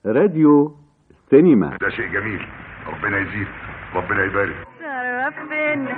راديو سينما ده شيء جميل ربنا يزيد ربنا يبارك شرفتنا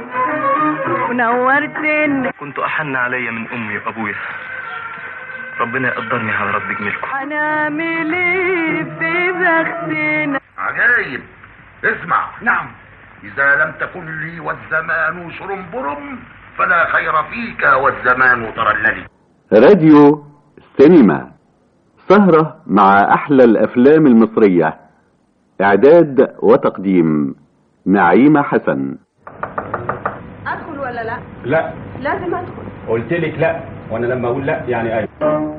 ونورتنا كنت أحن علي من أمي وأبويا ربنا يقدرني على رد جميلكم هنعمل ايه في بختنا عجايب اسمع نعم إذا لم تكن لي والزمان شرنبرم فلا خير فيك والزمان ترللي راديو سينما سهرة مع أحلى الأفلام المصرية إعداد وتقديم نعيمة حسن ادخل ولا لا لا لازم ادخل قلت لك لا وانا لما اقول لا يعني ايوه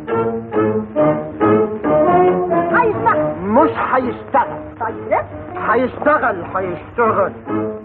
هيفتح مش هيشتغل طيب هيشتغل هيشتغل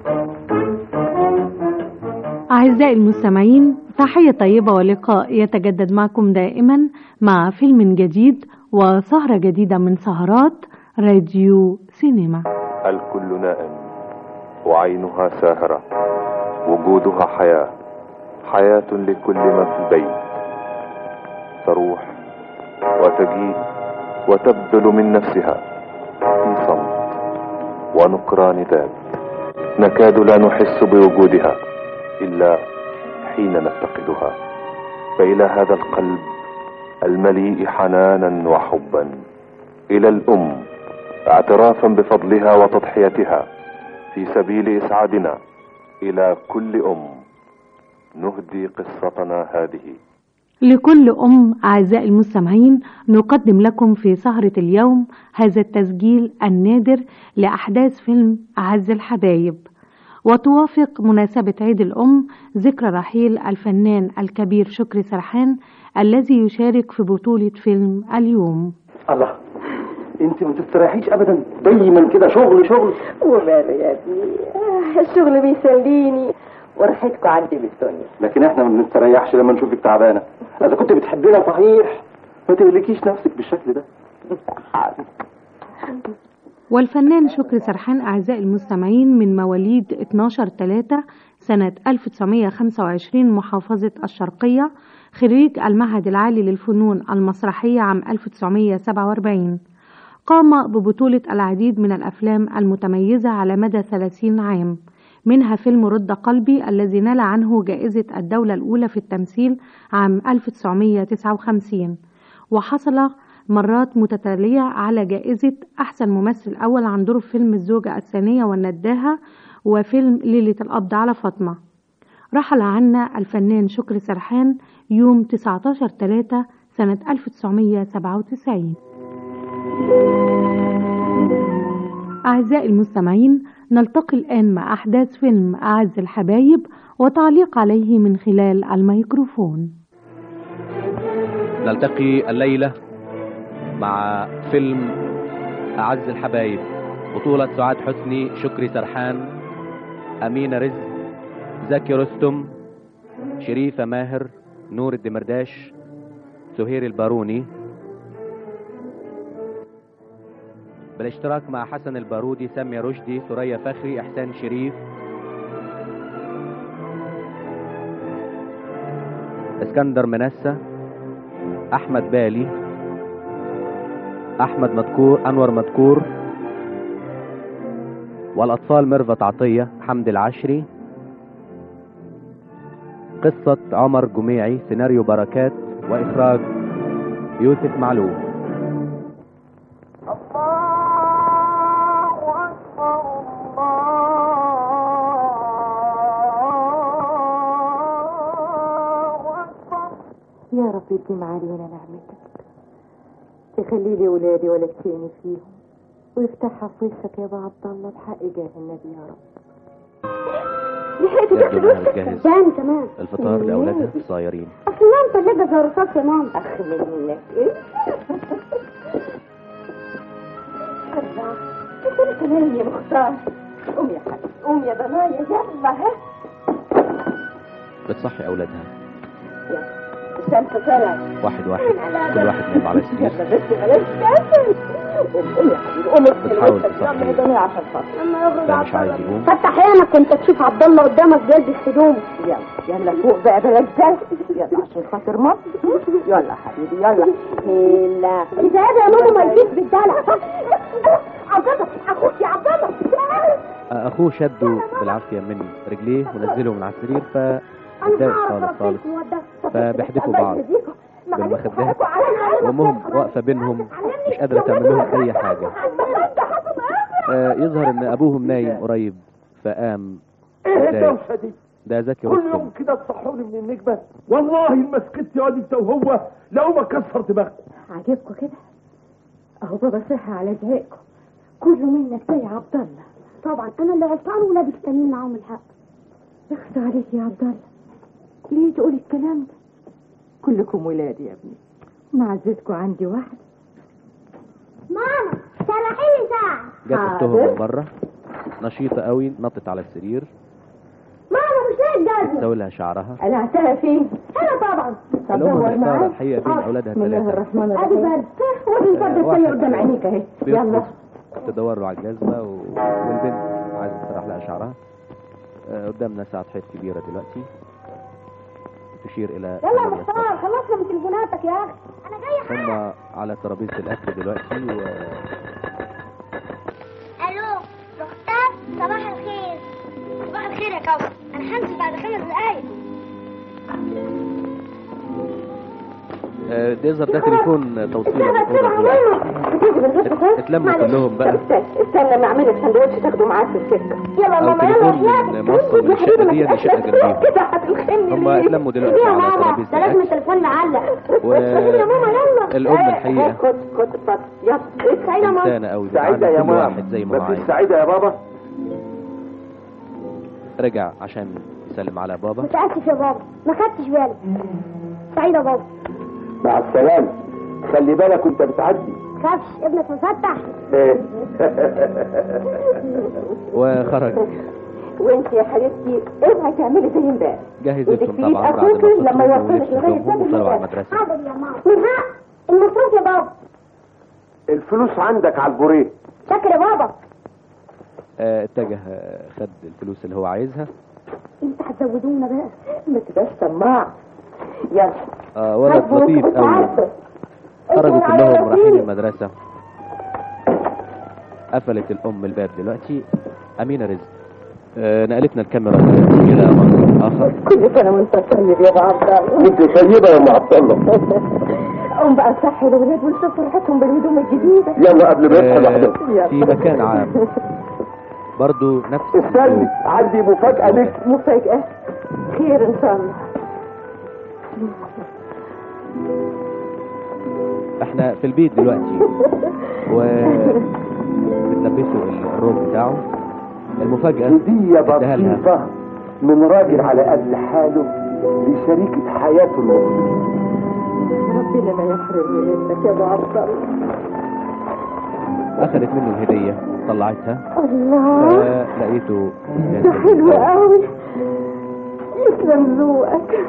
أعزائي المستمعين تحية طيبة ولقاء يتجدد معكم دائما مع فيلم جديد وسهرة جديدة من سهرات راديو سينما الكل نائم وعينها ساهرة وجودها حياة حياة لكل من في البيت تروح وتجيء وتبذل من نفسها في صمت ونكران ذات نكاد لا نحس بوجودها إلا حين نفتقدها فإلى هذا القلب المليء حنانا وحبا إلى الأم اعترافا بفضلها وتضحيتها في سبيل إسعادنا إلى كل أم نهدي قصتنا هذه لكل أم أعزائي المستمعين نقدم لكم في سهرة اليوم هذا التسجيل النادر لأحداث فيلم أعز الحبايب وتوافق مناسبة عيد الأم ذكرى رحيل الفنان الكبير شكري سرحان الذي يشارك في بطولة فيلم اليوم الله انت ما تستريحيش ابدا دايما كده شغل شغل وماله يا ابني آه، الشغل بيسليني وريحتكم عندي بالدنيا لكن احنا ما بنستريحش لما نشوفك تعبانه اذا كنت بتحبينا صحيح ما تهلكيش نفسك بالشكل ده والفنان شكري سرحان أعزائي المستمعين من مواليد 12 3 سنة 1925 محافظة الشرقية خريج المعهد العالي للفنون المسرحية عام 1947 قام ببطولة العديد من الأفلام المتميزة على مدى 30 عام منها فيلم رد قلبي الذي نال عنه جائزة الدولة الأولى في التمثيل عام 1959 وحصل مرات متتالية على جائزة أحسن ممثل أول عن دور فيلم الزوجة الثانية والنداهة وفيلم ليلة القبض على فاطمة رحل عنا الفنان شكري سرحان يوم 19 3 سنة 1997 أعزائي المستمعين نلتقي الآن مع أحداث فيلم أعز الحبايب وتعليق عليه من خلال الميكروفون نلتقي الليلة مع فيلم أعز الحبايب بطولة سعاد حسني شكري سرحان أمينة رزق زكي رستم شريفة ماهر نور الدمرداش سهير الباروني بالاشتراك مع حسن البارودي سامية رشدي ثريا فخري إحسان شريف اسكندر منسة أحمد بالي أحمد مذكور أنور مذكور والأطفال ميرفت عطية حمد العشري قصة عمر جميعي سيناريو بركات وإخراج يوسف معلوم يا رب يديم علينا نعمتك يخلي لي ولادي ولدتيني فيهم ويفتحها في وشك يا ابو عبد الله بحق جاه النبي يا رب لحقت يبدو تغسل إنها وشك بتجهز تاني كمان الفطار لأولادها الصغيرين اصل انا متلجه زي رصاص يا ماما اخ منك ايه الله انت كمان يا مختار قوم يا حبيبي قوم يا ضنايا يلا ها بتصحي أولادها الشمس طلعت واحد واحد كل واحد نايم على سرير يلا بس بلاش كسل قوم يا حبيبي قوم اغسل بتحاول وشك تصحي. يلا يا ضنايا عشان خاطر ده مش عايز يقوم فتح عينك وانت تشوف عبد الله قدامك بيلبس هدومه يلا يلا فوق بقى بلاش جلد يلا عشان خاطر مصر يلا حبيبي يلا هلا انت قاعده يا ماما ما يجيش بالدلع عبد الله اخوك يا عبد الله اخوه شده بالعافيه من رجليه ونزله من على السرير فاتضايق خالص خالص فبيحدفوا بعض بالمخدات وامهم واقفه بينهم مش قادره تعمل لهم اي حاجه آه، يظهر ان ابوهم نايم قريب فقام ايه اتضايق. الدوشه دي ده زكي كل رستم يوم كده تصحوني من النجمه والله ما سكت يا واد انت وهو لو ما كسر دماغكم عاجبكم كده اهو بابا صحى على زهقكم كله منك زي عبد الله طبعا انا اللي غلطان ولادك التانيين معاهم الحق اخس عليك يا عبد الله ليه تقول الكلام ده كلكم ولادي يا ابني معزتكم عندي واحد ماما سامحيني ساعة جت اختهم من بره نشيطه قوي نطت على السرير ماما مش لاقي الجزمة سوي لها شعرها قلعتها فين؟ هنا طبعا الام محتاره الحقيقه بين اولادها بسم الله الثلاثه الرحمن الرحيم ادي برد ودي الفرد الثانية قدام عينيك اهي يلا بيطلب تدور له على الجزمه و... والبنت عايزه تسرح لها شعرها آه، قدامنا ساعه حيط كبيره دلوقتي تشير الى يلا يا ثمانية الصبح. مختار خلصنا من تليفوناتك يا اخي انا جاي هم على ترابيزه الاكل دلوقتي و... الو مختار صباح الخير صباح الخير يا كوكب انا هنزل بعد خمس دقايق آه، ده يظهر ده تليفون توصيل من الاوضه الاولى اتلموا كلهم بقى استنى ما اعمل السندوتش تاخده معاك في السكه يلا او ماما يلا تليفون موصل من الشقه دي للشقه جنبيهم كده هتلخمني هم ليه؟ اتلموا دلوقتي يا على ماما ترابيزه ده لازم الاكل التليفون معلق و يا ماما يلا الام الحقيقه خد خد اتفضل يلا سعيدة يا ماما انسانه قوي سعيدة يا كل ماما واحد زي ما هو مفيش عايز سعيدة يا بابا رجع عشان يسلم على بابا متأسف يا بابا ما خدتش بالي سعيدة يا بابا مع السلامة خلي بالك وانت بتعدي خافش ابنك مفتح ايه وخرج وانت يا حبيبتي اوعي تعملي زي امبارح جهزتهم وتكفيه طبعا بعد أخوك ما لما فطروا يوصلك ولبسوا لغاية هدومهم باب وطلعوا على الباب. المدرسه حاضر يا ماما من حق المصروف يا بابا الفلوس عندك على البوريه شكر يا بابا آه، اتجه آه، خد الفلوس اللي هو عايزها انت هتزودونا بقى ما تبقاش طماع يلا آه، ولد هاتوا لطيف وانتوا قوي بتعرفوا. خرجوا انتوا على كلهم رايحين رصيد. المدرسة قفلت الأم الباب دلوقتي أمينة رزق آه، نقلتنا الكاميرا إلى مصر آخر كل سنه وانت طيب يا ابو عبد الله انت طيبة يا ام عبد الله قوم بقى صحي الاولاد ونشوف فرحتهم بالهدوم الجديده يلا قبل ما يصحى آه، لوحدهم في مكان عام برضو نفس استني عندي مفاجأة لك مفاجاه خير ان شاء الله احنا في البيت دلوقتي و بتلبسوا الروب بتاعه المفاجأة هدية اداها لها بسيطة من راجل على قد حاله لشريكة حياته المؤمنة ربنا ما يحرمني منك يا ابو عبد الله أخذت منه الهدية طلعتها الله آه، لقيته ده حلو قوي يسلم ذوقك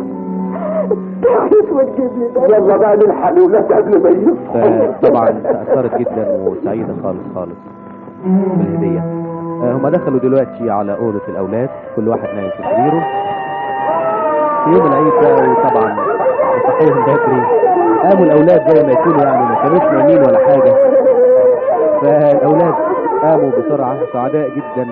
تعيش وتجيب لي ده يلا بقى نلحق الولاد قبل ما يصحوا فطبعا تأثرت جدا وسعيدة خالص خالص بالهدية آه، هم دخلوا دلوقتي على أوضة الأولاد كل واحد نايم في سريره في يوم العيد بقى طبعا صحيهم بدري قاموا الأولاد زي ما يكونوا يعني ما كانوش نايمين ولا حاجة فالأولاد قاموا بسرعة سعداء جدا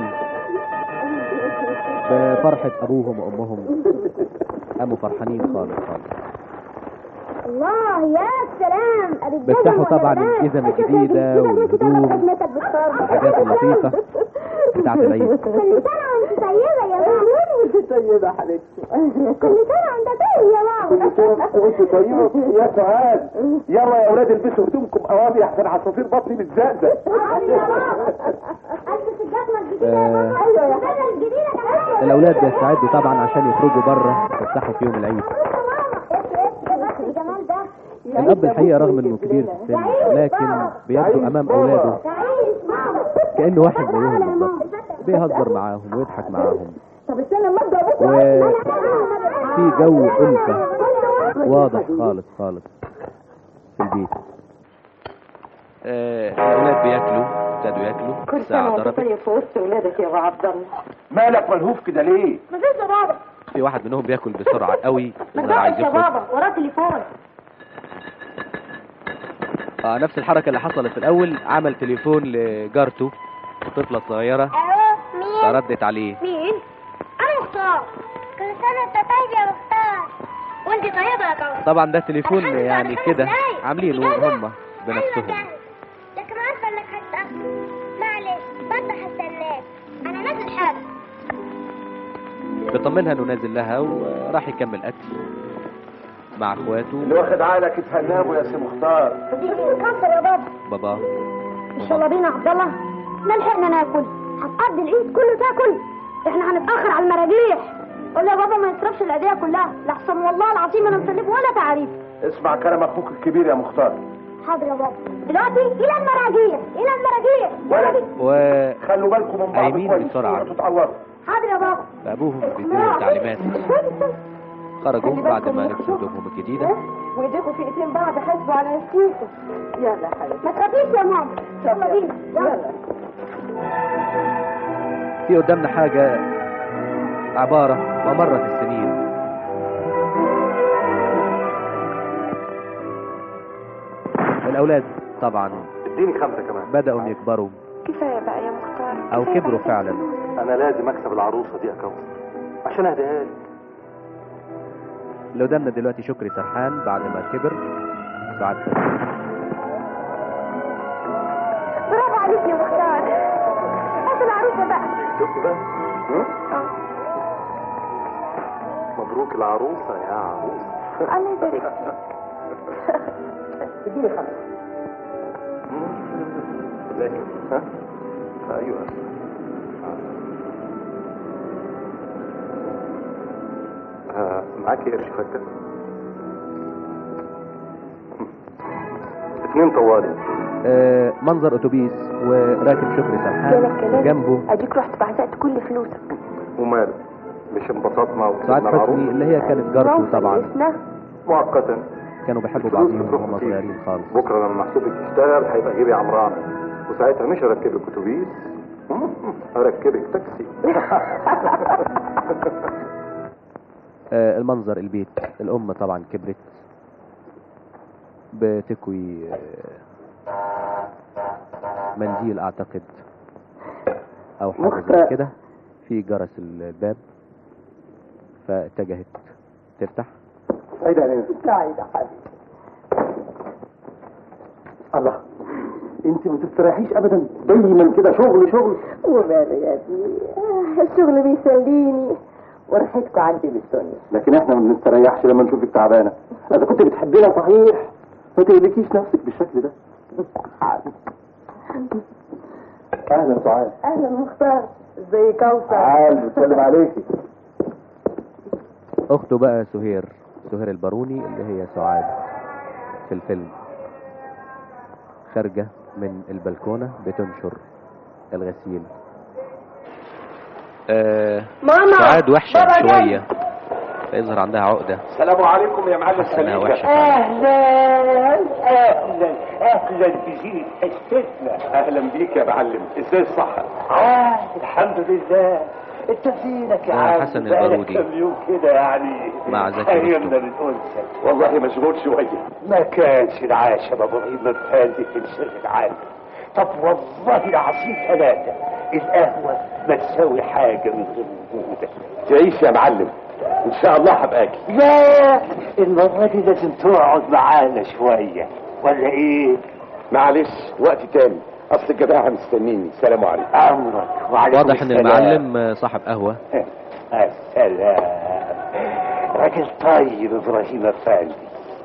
بفرحة أبوهم وأمهم قاموا فرحانين خالص خالص الله يا سلام أدي الجزم بيفتحوا طبعا والبنات. الجزم أشوف الجديدة كده والهدوم خدمتك بالصبر. الحاجات اللطيفة بتاعت العيد كل سنة وانت طيبة يا بابا وانت طيبه حبيبتي كل سنة وانت طيب يا بابا وانت طيبة يا سعاد يلا يا اولاد البسوا هدومكم قوامي احسن عصافير بطني متزقزق حاضر يا بابا البس الجزمة الجديدة يا آه. بابا ايوه يا الجزمة الجديدة كمان الأولاد بيستعدوا طبعا عشان يخرجوا بره يفتحوا في يوم العيد ايه الجمال ده الأب الحقيقة رغم إنه كبير في السن لكن بيبدو أمام أولاده تعيش ماما كأنه واحد زيهم بالظبط بيهزر معاهم ويضحك معاهم طب استنى اما ابدا بكره وفي جو ألفة واضح خالص خالص في البيت آه، الأولاد بياكلوا ابتدوا ياكلوا كل سنه الساعة وانت ضربت طيب في وسط ولادك يا ابو عبد الله مالك ملهوف كده ليه مفيش يا بابا في واحد منهم بياكل بسرعة قوي ما يظهر عايز تبقاش يا يخرج بابا وراه تليفون اه نفس الحركة اللي حصلت في الأول عمل تليفون لجارته طفلة صغيرة الو مين فردت عليه مين انا مختار كل سنه وانت طيب يا مختار وانت طيبه يا كوثر طبعا ده تليفون الحمد لله يعني خمس كده دقايق. عاملينه إجازة؟ هم بنفسهم أيوة لكن عارفه انك هتتاخر معلش برضه هستناك انا نازل حاجه بيطمنها انه نازل لها وراح يكمل اكل مع اخواته اللي واخد عقلك اتهنابه يا سي مختار دي كسر يا بابا بابا ان شاء الله بينا عبد الله ما لحقنا ناكل هتقضي العيد كله تاكل احنا هنتاخر على المراجيح قول يا بابا ما يصرفش العيديه كلها لحسن والله العظيم انا مسلف ولا تعريف اسمع كلام اخوك الكبير يا مختار حاضر يا بابا دلوقتي الى المراجيح الى المراجيح ولد و خلوا بالكم من بعض قايمين كويس بسرعة. ولا تتعوروا حاضر يا بابا فابوهم بيديهم تعليمات خرجوا بعد ما لبسوا هدومهم الجديدة وايديكم في ايدين بعض حاسبوا على نفسيكم يلا يا حبيبي ما تخافيش يا ماما يلا بينا يلا في قدامنا حاجة عبارة ومرت السنين الأولاد طبعا اديني خمسة كمان بدأوا إن يكبروا كفايه بقى يا مختار أو كبروا فعلا انا لازم اكسب العروسة دي يا كوثر عشان اهديها لك اللي قدامنا دلوقتي شكري سرحان بعد ما كبر بعد برافو عليك يا مختار هات العروسه بقى شفت بقى ها؟ مبروك العروسة يا عروسة الله يبارك اديني خمسة لكن ها ايوه آه، معاكي قرش فكة اتنين طوالي آه منظر أتوبيس وراكب شكري جالك سرحان كلام جنبه اديك رحت بعزقت كل فلوسك ومال مش انبسطنا سعاد وكسبنا حسني العروسة اللي هي كانت جارته طبعا مؤقتا كانوا بيحبوا الفلوس بعضهم بتروح وهم وتيجي. صغيرين خالص بكره لما محسوبك يشتغل هيبقى جيبي عمرانة وساعتها مش هركب لك اتوبيس هركبك تاكسي آه المنظر البيت الأم طبعا كبرت بتكوي آه منديل أعتقد أو حاجة زي كده في جرس الباب فاتجهت تفتح سعيدة علينا سعيدة حبيبي الله انت ما تستريحيش ابدا دايما كده شغل شغل وماله يا ابني آه، الشغل بيسليني وريحتكم عندي بالسنة لكن احنا ما بنستريحش لما نشوفك تعبانه اذا كنت بتحبينا صحيح ما تهلكيش نفسك بالشكل ده اهلا سعاد اهلا مختار ازي كوثر تعال بتسلم عليكي أخته بقى سهير سهير الباروني اللي هي سعاد في الفيلم خارجة من البلكونة بتنشر الغسيل آه ماما سعاد وحشة بابا جاي. شوية فيظهر عندها عقدة السلام عليكم يا معلم حاسة إنها سميكة وحشة فعلا. اهلا اهلا اهلا بجيت حسيتنا اهلا بيك يا معلم ازاي الصحه اه الحمد لله انت فينك يا آه، عم حسن بقالك البارودي. كام يوم كده يعني مع زكي حيرنا بنته. من انسك والله مشغول شويه ما كانش العاشر ابو ابراهيم الفادي تنشغل عنه طب والله العظيم ثلاثة القهوة ما تساوي حاجة من غير وجودك تعيش يا معلم ان شاء الله هبقى اجي لا المرة دي لازم تقعد معانا شوية ولا ايه؟ معلش وقت تاني اصل الجماعه مستنيني سلام عليكم امرك وعليكم واضح ان السلام. المعلم آه، صاحب قهوة السلام راجل طيب ابراهيم افندي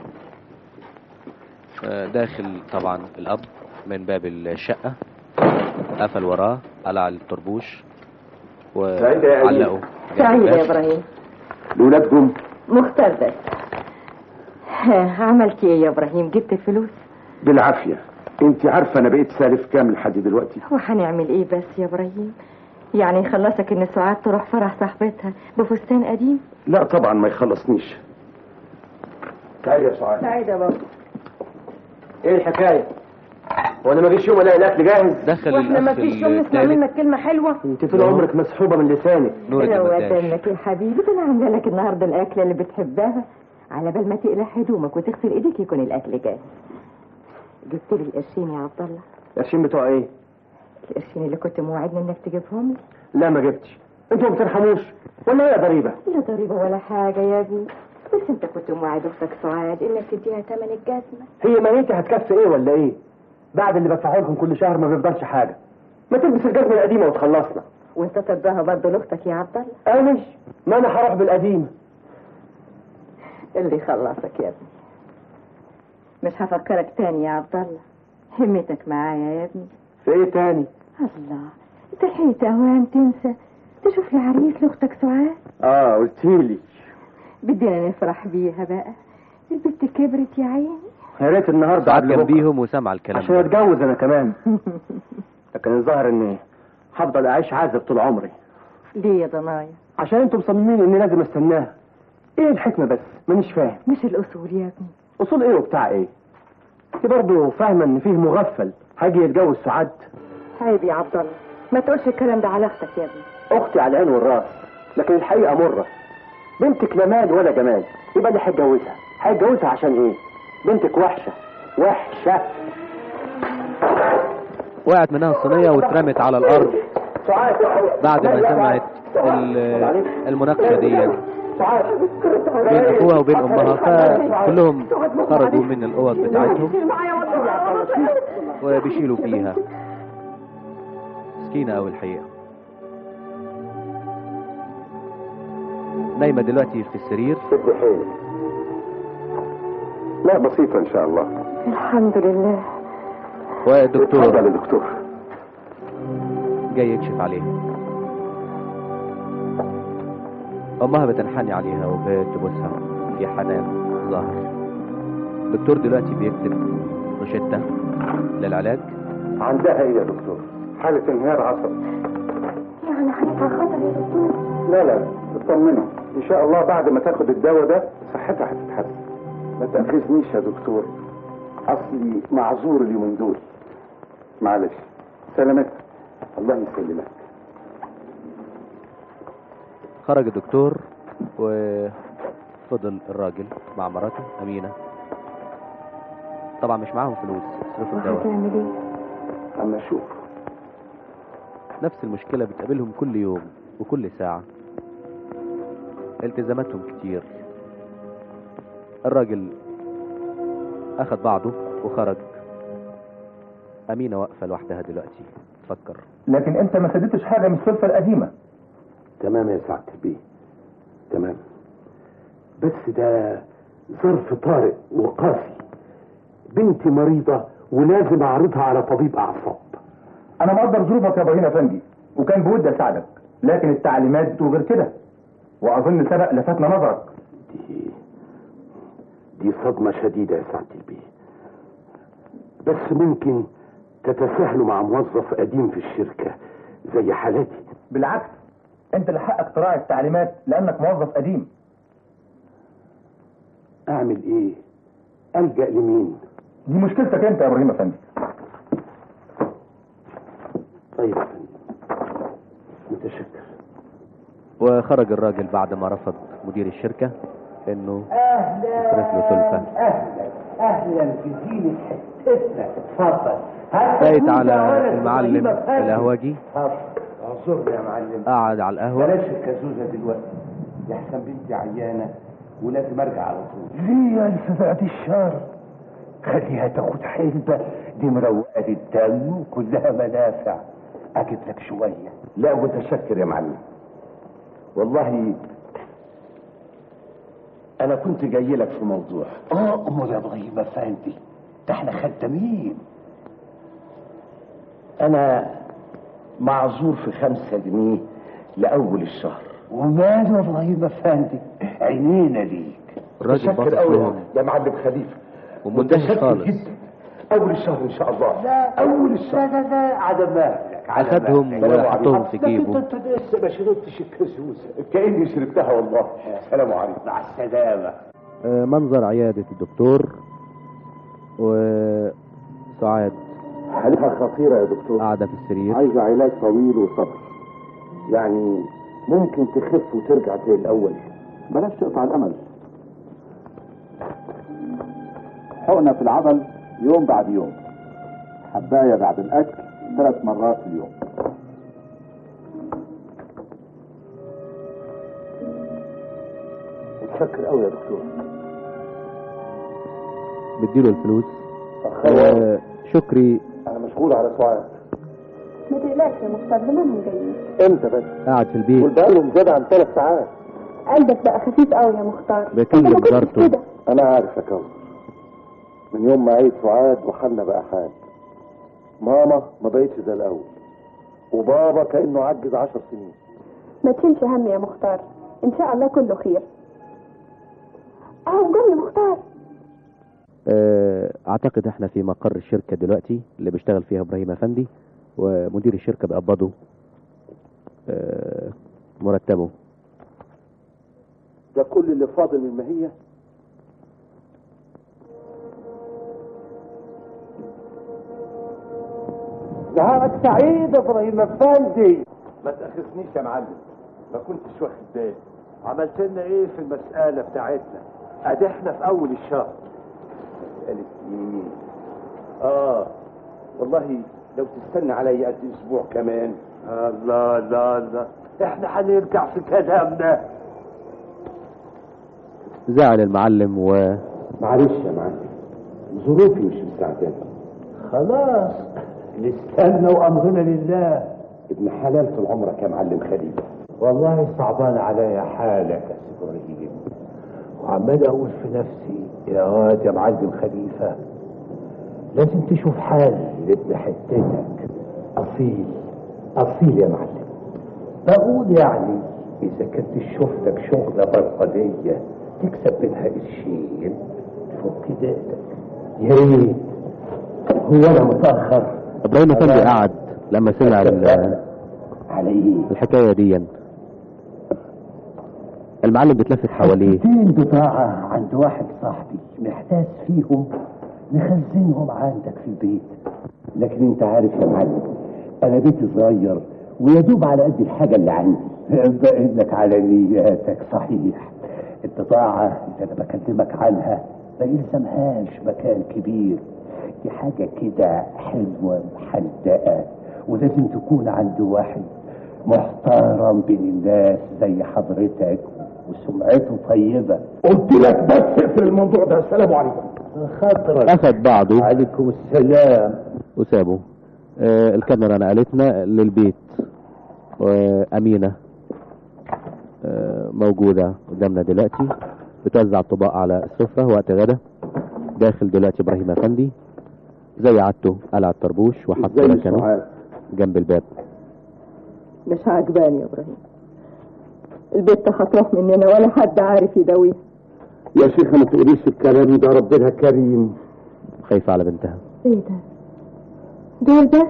آه، داخل طبعا الأب من باب الشقة قفل وراه قلع الطربوش سعيدة يا أمين. وعلقه سعيدة يا جنب ابراهيم الولاد جم مختار بس ها، عملت ايه يا ابراهيم جبت الفلوس بالعافيه انت عارفه انا بقيت سالف كام لحد دلوقتي وهنعمل ايه بس يا ابراهيم يعني يخلصك ان سعاد تروح فرح صاحبتها بفستان قديم لا طبعا ما يخلصنيش تعالي يا سعاد سعيدة بابا ايه الحكايه وانا ما جيش يوم الاقي الاكل جاهز دخل واحنا ما الأخ فيش يوم نسمع الثالث منك كلمه حلوه انت طول عمرك مسحوبه من لسانك نور الدين روقت مرداش لك يا حبيبي ده انا عامله لك النهارده الاكله اللي بتحبها على بال ما تقلع هدومك وتغسل ايديك يكون الاكل جاهز جبت لي القرشين يا عبد الله القرشين بتوع ايه؟ القرشين اللي كنت موعدني انك تجيبهم لي لا ما جبتش انتوا ما بترحموش ولا ايه يا ضريبه؟ لا ضريبه ولا حاجه يا ابني بس انت كنت موعد اختك سعاد انك تديها ثمن الجزمه هي ميتة هتكفي ايه ولا ايه؟ بعد اللي بدفعه لكم كل شهر ما بيفضلش حاجه ما تلبس الجزمه القديمه وتخلصنا وانت تديها برضه لاختك يا عبد الله انا مش ما انا هروح بالقديمه اللي يخلصك يا ابني مش هفكرك تاني يا عبد الله همتك معايا يا ابني في ايه تاني؟ الله انت لحقت اوام تنسى تشوف لي عريس لاختك سعاد اه قلتيلي بدينا نفرح بيها بقى البنت كبرت يا عيني يا ريت النهارده سعاد قبل بكرة جنبيهم وسمع الكلام عشان ده اتجوز انا كمان لكن الظاهر اني هفضل اعيش عازب طول عمري ليه يا ضنايا عشان انتم مصممين اني لازم استناها ايه الحكمه بس مانيش فاهم مش الاصول يا ابني اصول ايه وبتاع ايه انت برضه فاهمه ان فيه مغفل هاجي يتجوز سعاد عيب يا عبد الله ما تقولش الكلام ده على اختك يا ابني اختي على العين والراس لكن الحقيقه مره بنتك لا مال ولا جمال يبقى اللي هيتجوزها هيتجوزها عشان ايه بنتك وحشه وحشه وقعت منها الصينيه واترمت على الارض بعد ما سمعت ال- المناقشه دي بين اخوها وبين امها فكلهم خرجوا من الاوض بتاعتهم وبيشيلوا فيها مسكينه قوي الحقيقه نايمه دلوقتي في السرير شد حيلك لا بسيطة إن شاء الله الحمد لله والدكتور اتفضل يا دكتور جاي يكشف عليها امها بتنحني عليها وبتبوسها في حنان ظاهر الدكتور دلوقتي بيكتب روشتة للعلاج عندها إيه يا دكتور؟ حالة انهيار عصبي يعني هيبقى خطر يا دكتور لا لا اطمنوا إن شاء الله بعد ما تاخد الدواء ده صحتها هتتحسن ما تأخذنيش يا دكتور أصلي معذور اليومين دول معلش سلامتك الله يسلمك خرج الدكتور وفضل الراجل مع مراته أمينة طبعا مش معاهم فلوس يصرفوا الدواء هتعمل ايه أما أشوف نفس المشكلة بتقابلهم كل يوم وكل ساعة التزاماتهم كتير الراجل أخذ بعضه وخرج أمينة واقفة لوحدها دلوقتي تفكر لكن انت ما سددتش حاجه من السلفه القديمه تمام يا سعادة البيه تمام بس ده ظرف طارئ وقاسي بنتي مريضة ولازم أعرضها على طبيب أعصاب انا مقدر ظروفك يا ابراهيم افندي وكان بودي اساعدك لكن التعليمات بتقول غير كده واظن سبق لفتنا نظرك دي دي صدمة شديدة يا سعادة البيه بس ممكن تتساهلوا مع موظف قديم في الشركة زي حالتي بالعكس انت اللي حقك تراعي التعليمات لانك موظف قديم أعمل إيه؟ ألجأ لمين؟ دي مشكلتك انت يا ابراهيم افندي طيب يا فندم متشكر وخرج الراجل بعد ما رفض مدير الشركة انه يصرف له سلفة اهلا اهلا في زينة حتتنا اتفضل بقيت على المعلم القهوجي اعذرني يا معلم قعد على القهوة بلاش الكازوزة دلوقتي يحسن بنتي عيانة ولازم ارجع على طول ليه الف بعد الشر خليها تاخد حلبة دي مروقة الدم وكلها منافع اجيب لك شوية لا متشكر يا معلم والله انا كنت جاي لك في موضوع اه امال يا ابراهيم افندي ده احنا خدامين انا معذور في خمسة جنيه لأول الشهر وماله يا ابراهيم افندي عينينا ليك الراجل باصص متشكر قوي لهم يا معلم خليفة ومندهش متشكر خالص جدا أول الشهر إن شاء الله أول الشهر لا لا لا على مهلك على أخدهم مهلك. وحطهم في جيبه انت لسه ما شربتش الكازوزة كأني شربتها والله السلام عليكم مع السلامة آه، منظر عيادة الدكتور وسعاد حالتها خطيرة يا دكتور قاعدة في السرير عايزة علاج طويل وصبر يعني ممكن تخف وترجع زي الأول بلاش تقطع الأمل حقنة في العضل يوم بعد يوم حبايه بعد الاكل ثلاث مرات في اليوم متشكر قوي يا دكتور بديله الفلوس آه شكري انا مشغول على سؤال ما تقلقش يا مختار زمانهم جايين امتى بس قاعد في البيت والبقالهم زاد عن ثلاث ساعات قلبك بقى خفيف قوي يا مختار بكلم انت ما كنتش جارته. كده انا عارف يا كوثر من يوم ما عيد فؤاد وحالنا بقى حال ماما ما بقتش زي الاول وبابا كانه عجز عشر سنين ما تشيلش هم يا مختار ان شاء الله كله خير اهو جم يا مختار آه، اعتقد احنا في مقر الشركه دلوقتي اللي بيشتغل فيها ابراهيم افندي ومدير الشركه بيقبضه آه، مرتبه ده كل اللي فاضل من المهية نهارك سعيد يا ابراهيم افندي ما تاخذنيش يا معلم ما كنتش واخد بالي عملت لنا ايه في المساله بتاعتنا ادي احنا في اول الشهر مساله ايه اه والله لو تستنى علي قد اسبوع كمان الله لا لا احنا هنرجع في كلامنا زعل المعلم و معلش يا معلم ظروفي مش مساعداني خلاص نستنى وامرنا لله ابن حلال طول عمرك يا معلم خليل والله صعبان عليا حالك يا سي ابراهيم وعمال اقول في نفسي يا واد يا معلم خليفه لازم تشوف حال لابن حتتك اصيل اصيل يا معلم بقول يعني اذا كنت شفتك شغله برقديه تكسب منها قرشين تفك دقنك يا ريت هو انا متاخر ابراهيم افندي قعد لما سمع ال- على ايه الحكايه دي المعلم بيتلفت حواليه حتتين بضاعة عند واحد صاحبي محتاج فيهم نخزنهم عندك في البيت لكن انت عارف يا معلم انا بيتي صغير ويا دوب على قد الحاجه اللي عندي باين لك على نياتك صحيح البضاعة اللي أنا بكلمك عنها ما يلزمهاش مكان كبير دي حاجة كده حلوة محدقة ولازم تكون عند واحد محترم بين الناس زي حضرتك وسمعته طيبة قلت لك بس اقفل الموضوع ده السلام عليكم خاطرك اخد بعضه عليكم السلام وسابه آه، الكاميرا نقلتنا للبيت وأمينة آه، موجودة قدامنا دلوقتي بتوزع الطباق على السفرة وقت غدا داخل دلوقتي إبراهيم أفندي زي عادته قلع الطربوش وحط زي مكانه سعاد. جنب الباب مش عجباني يا ابراهيم البت هتروح مننا ولا حد عارف يداويها يا شيخ ما تقوليش الكلام ده ربنا كريم خايفة على بنتها ايه ده دول بس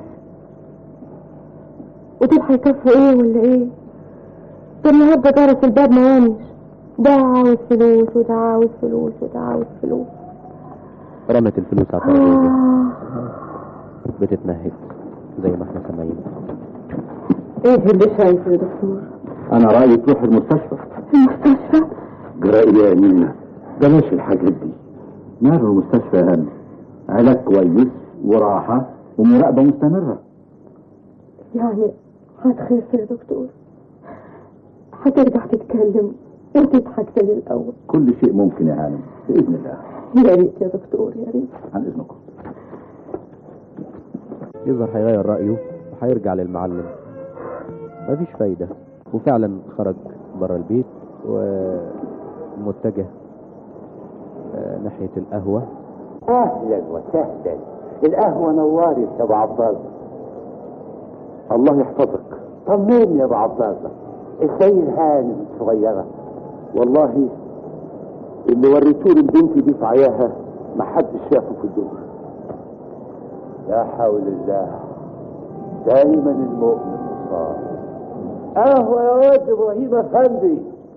ودول هيكفوا ايه ولا ايه ده النهارده جرس الباب ما وانش ده عاوز فلوس وده عاوز فلوس وده عاوز فلوس رمت الفلوس على الترابيزة آه. بتتنهد زي ما احنا سامعين ايه اللي شايفه يا دكتور انا رايي تروح المستشفى المستشفى جرائي يا امينه بلاش الحاجات دي ماله المستشفى يا هاني علاج كويس وراحه ومراقبه مستمره يعني هتخف يا دكتور هترجع تتكلم وتضحك زي الاول كل شيء ممكن يا هانم باذن الله يا ريت يا دكتور يا ريت عن اذنكم يظهر هيغير رأيه وهيرجع للمعلم مفيش فايدة وفعلا خرج بره البيت ومتجه آه، ناحية القهوة اهلا وسهلا القهوة نوارت يا ابو عبد الله الله يحفظك طمني يا ابو عبد الله ازاي الهانم الصغيرة والله اللي وريتوني البنت دي في عياها ما حدش شافه في الدنيا لا حول الله دايما المؤمن مصاب قهوة يا واد ابراهيم افندي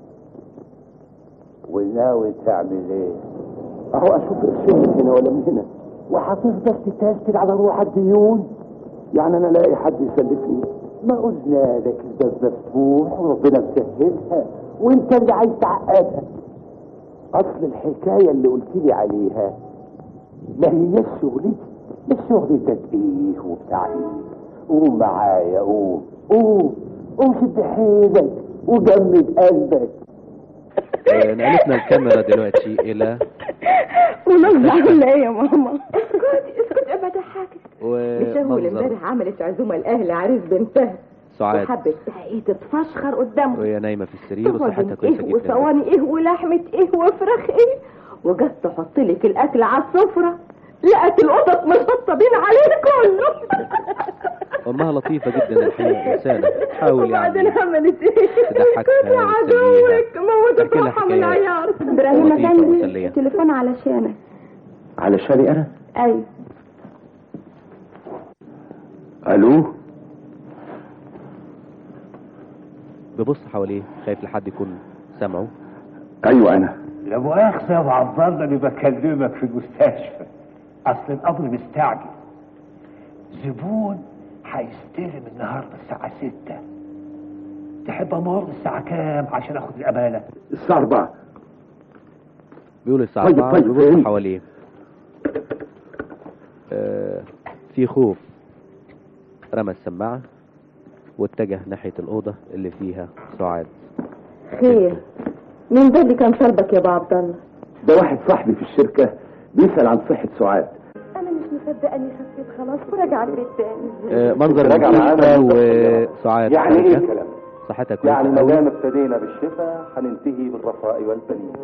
وناوي تعمل ايه؟ اهو اشوف قرشين من هنا ولا من هنا وهتفضل تتاكد على روحك ديون يعني انا الاقي حد يسلفني ما قلنا لك الباب مفتوح وربنا مسهلها وانت اللي عايز تعقدها اصل الحكايه اللي قلت لي عليها ما هيش شغلتي مش شغلتك ايه وبتاع ايه قوم معايا قوم قوم قوم شد حيلك وجمد قلبك آه، نقلتنا الكاميرا دلوقتي الى ونوزع ولا ايه يا ماما اسكتي اسكتي ابقى ضحكك مشاهول ومنظر امبارح عملت عزومه لاهل عريس بنتها سعاد وحبت بقى ايه تتفشخر قدامهم وهي نايمة في السرير وصحتها طواجن كويسة ايه جدا وصواني ايه ولحمه ايه وفراخ ايه وجت تحط لك الاكل على السفره لقت القطط مسطبين عليه كله أمها لطيفة جدا الحقيقة إنسانة تحاول وبعدين يعني عملت ايه تضحكها كنت عدوك موت تحكي لها الصحة من حكايات العيار ابراهيم لطيفة أفندي، ومسلية. تليفون علشانك علشاني انا ايوه الو ببص حواليه خايف لحد يكون سامعه ايوه انا لا مؤاخذة يا ابو عبد الله اني بكلمك في المستشفى اصل الامر مستعجل زبون هيستلم النهارده الساعة ستة تحب امر الساعة كام عشان اخد الامانة الساعة 4 بيقول الساعة طيب، 4 طيب، بيبص فهمت. حواليه آه في خوف رمى السماعة واتجه ناحية الأوضة اللي فيها سعاد خير مين ده اللي كان طالبك يا ابو عبد الله ده واحد صاحبي في الشركة بيسأل عن صحة سعاد انا مش مصدقه اني خفيت خلاص وراجعه البيت تاني آه منظر راجع المستشفى معانا. وسعاد يعني ايه خارجة. الكلام صحتها كويسة يعني ما قوي. دام ابتدينا بالشفاء هننتهي بالرخاء والبنين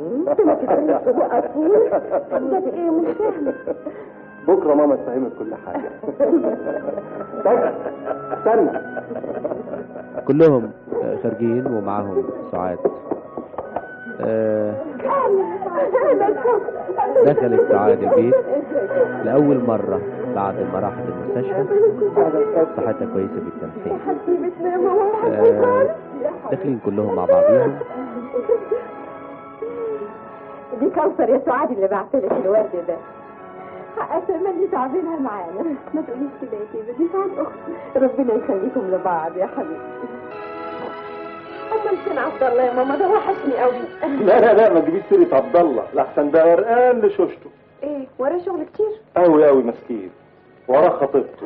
ده ايه مش فاهمه بكره ماما تفهمك كل حاجه طيب استنى كلهم آه، خارجين ومعاهم سعاد آه، دخلت سعاد البيت لأول مرة بعد ما راحت المستشفى صحتها كويسة جدا الحقيقة آه، داخلين كلهم مع بعضيهم دي كوثر يا سعاد اللي بعت لك الورد ده اتمنى تعبينها معانا ما تقوليش كده يا كده دي سعاد اختي ربنا يخليكم لبعض يا حبيبتي امال فين عبد الله يا ماما ده وحشني قوي لا لا لا ما تجيبيش سيرة عبد الله لحسن ده غرقان لشوشته ايه وراه شغل كتير قوي قوي مسكين وراه خطيبته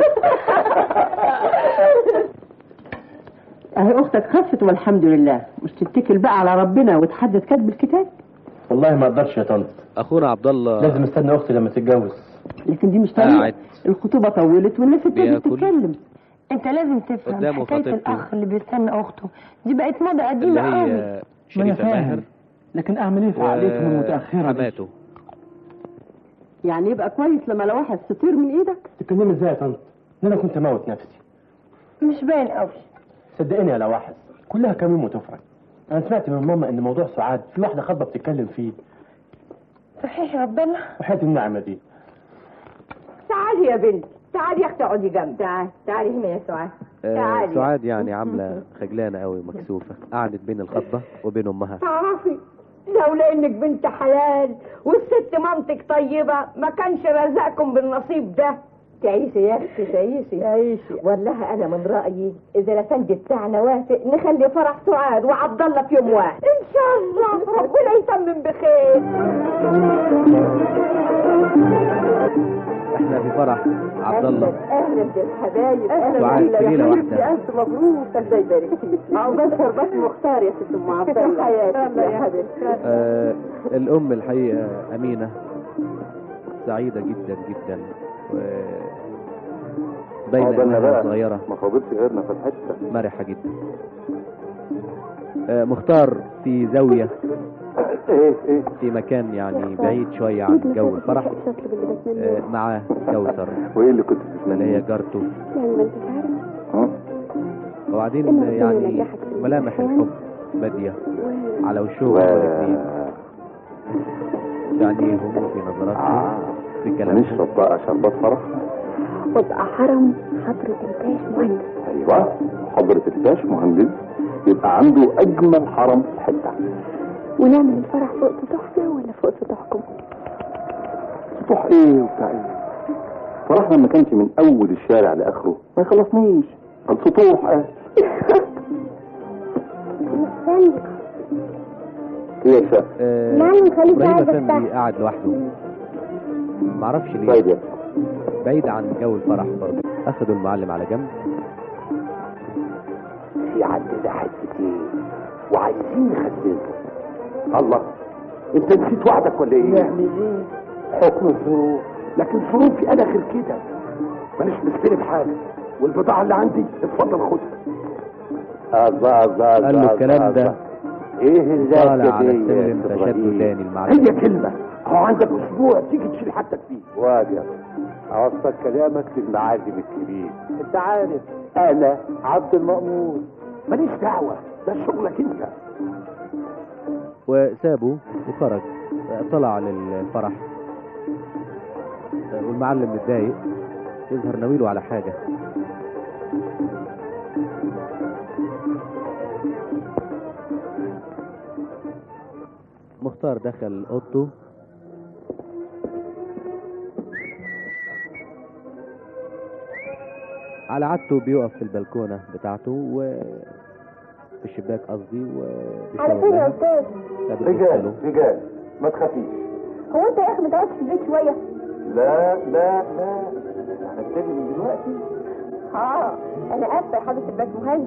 اهي اختك خفت والحمد لله مش تتكل بقى على ربنا وتحدد كتب الكتاب والله ما اقدرش يا طنط أخونا عبد الله لازم استنى اختي لما تتجوز لكن دي مش طريقه قاعد الخطوبه طولت والناس ابتدت بياكل. تتكلم انت لازم تفهم قدامه حكايه خطيبته. الاخ اللي بيستنى اخته دي بقت موضه اللي قديمه قوي هي شريفة ماهر لكن اعمل ايه في عقليتهم المتاخره دي وحماته يعني يبقى كويس لما لو واحد تطير من ايدك تتكلمي ازاي يا طنط ان انا كنت اموت نفسي مش باين قوي صدقيني يا لواحظ كلها كميم وتفرج انا سمعت من ماما ان موضوع سعاد في واحده خاطبه بتتكلم فيه صحيح يا عبد الله وحياه النعمه دي تعالي يا بنتي تعالي يا اختي اقعدي جنبي تعالي تعالي هنا يا سعاد آه، تعالي. سعاد يعني عاملة خجلانة قوي مكسوفة قعدت بين الخطبة وبين أمها تعرفي لولا انك بنت حلال والست مامتك طيبة ما كانش رزقكم بالنصيب ده تعيشي يا اختي تعيشي تعيشي والله انا من رايي اذا الافندي بتاعنا وافق نخلي فرح سعاد وعبد الله في يوم واحد ان شاء الله ربنا يتمم بخير احنا في فرح عبد الله اهلا بالحبايب سعاد في ليلة واحدة الف مبروك الله يبارك فيك عقبال شربات مختار يا ست ام عبد الله حياتك يا حبيبتي آه الأم الحقيقة أمينة سعيدة جدا جدا و باينة عقبالنا إنها بقى. صغيرة ما فاضلش غيرنا في الحته مرحة جدا آه مختار في زاوية ايه ايه في مكان يعني بعيد شوية عن جو الفرح آه معاه كوثر وايه اللي كنت اللي هي جارته يعني ما انتش عارف ها وبعدين يعني ملامح الحب بادية على وشهم الاثنين في عينيهم وفي نظراتهم في كلامهم نشرب بقى شربات فرح وابقى حرم حضرة الباش مهندس ايوه حضرة الباش مهندس يبقى عنده اجمل حرم في الحته ونعمل الفرح فوق سطوحنا ولا فوق سطوحكم؟ سطوح ايه وبتاع ايه فرحنا ما كانش من اول الشارع لاخره ما يخلصنيش السطوح اه ايه يا شاف آه يعني نخليك ابراهيم قاعد افندي تحت. قاعد لوحده معرفش ليه طيب يا بعيد عن جو الفرح برضه اخدوا المعلم على جنب في عندنا حتتين وعايزين نخزنهم الله انت نسيت وعدك ولا ايه؟ نعمل ايه؟ حكم الظروف لكن ظروفي انا غير كده مانيش مستلم حاجه والبضاعه اللي عندي اتفضل خدها الله الله قال له الكلام ده ايه اللي طالع على السلم فشده تاني المعلم هي كلمه اهو عندك اسبوع تيجي تشيل حاجتك فيه واجب اوصل كلامك للمعازم الكبير انت عارف انا عبد المأمور ماليش دعوه ده شغلك انت وسابه وخرج طلع للفرح والمعلم متضايق يظهر ناويله على حاجة مختار دخل اوضته على عادته بيقف في البلكونة بتاعته و في الشباك قصدي على فين يا استاذ رجال رجال ما تخافيش هو انت يا اخي ما تقعدش في البيت شويه لا لا لا هنبتدي من دلوقتي اه انا اسفه يا حضره الباشمهندس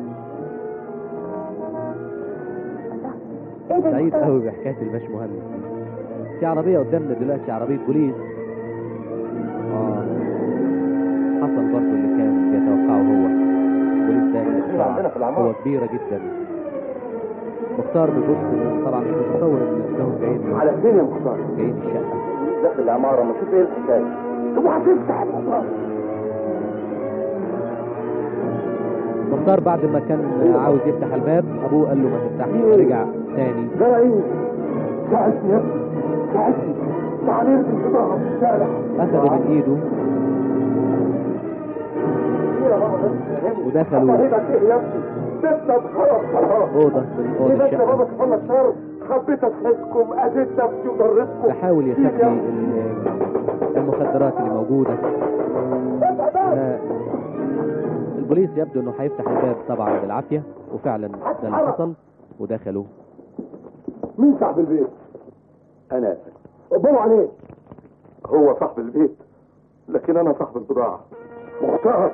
ايه ده سعيد قوي بحكايه الباشمهندس في عربيه قدامنا دلوقتي عربيه بوليس اه حصل برضه اللي كان بيتوقعه هو البوليس ده عندنا في العمارة. هو كبيره جدا مختار بيبص طبعا مش متصور ان انهم جايين له. على فين يا مختار؟ جايين الشقه داخل العماره ما شوف ايه الحكايه اوعى تفتح المطار مختار بعد ما كان عاوز يفتح الباب ابوه قال له ما تفتحش رجع تاني جرى ايه؟ ساعدني يا ابني ساعدني تعال ارمي في ظهرك في الشارع اخذه من ايده ودخلوا فهمك ايه يا ابني؟ بيتنا اتخرب خلاص اوضه من اوض ايه بس يا الشقه بابا كفانا الشر حبيت اسعدكم اذيت نفسي وضرتكم بحاول يخفي ال- المخدرات اللي موجوده ف- البوليس يبدو انه هيفتح الباب طبعا بالعافيه وفعلا ده اللي حصل ودخلوا مين صاحب البيت؟ انا قبلوا عليه هو صاحب البيت لكن انا صاحب البضاعه مختار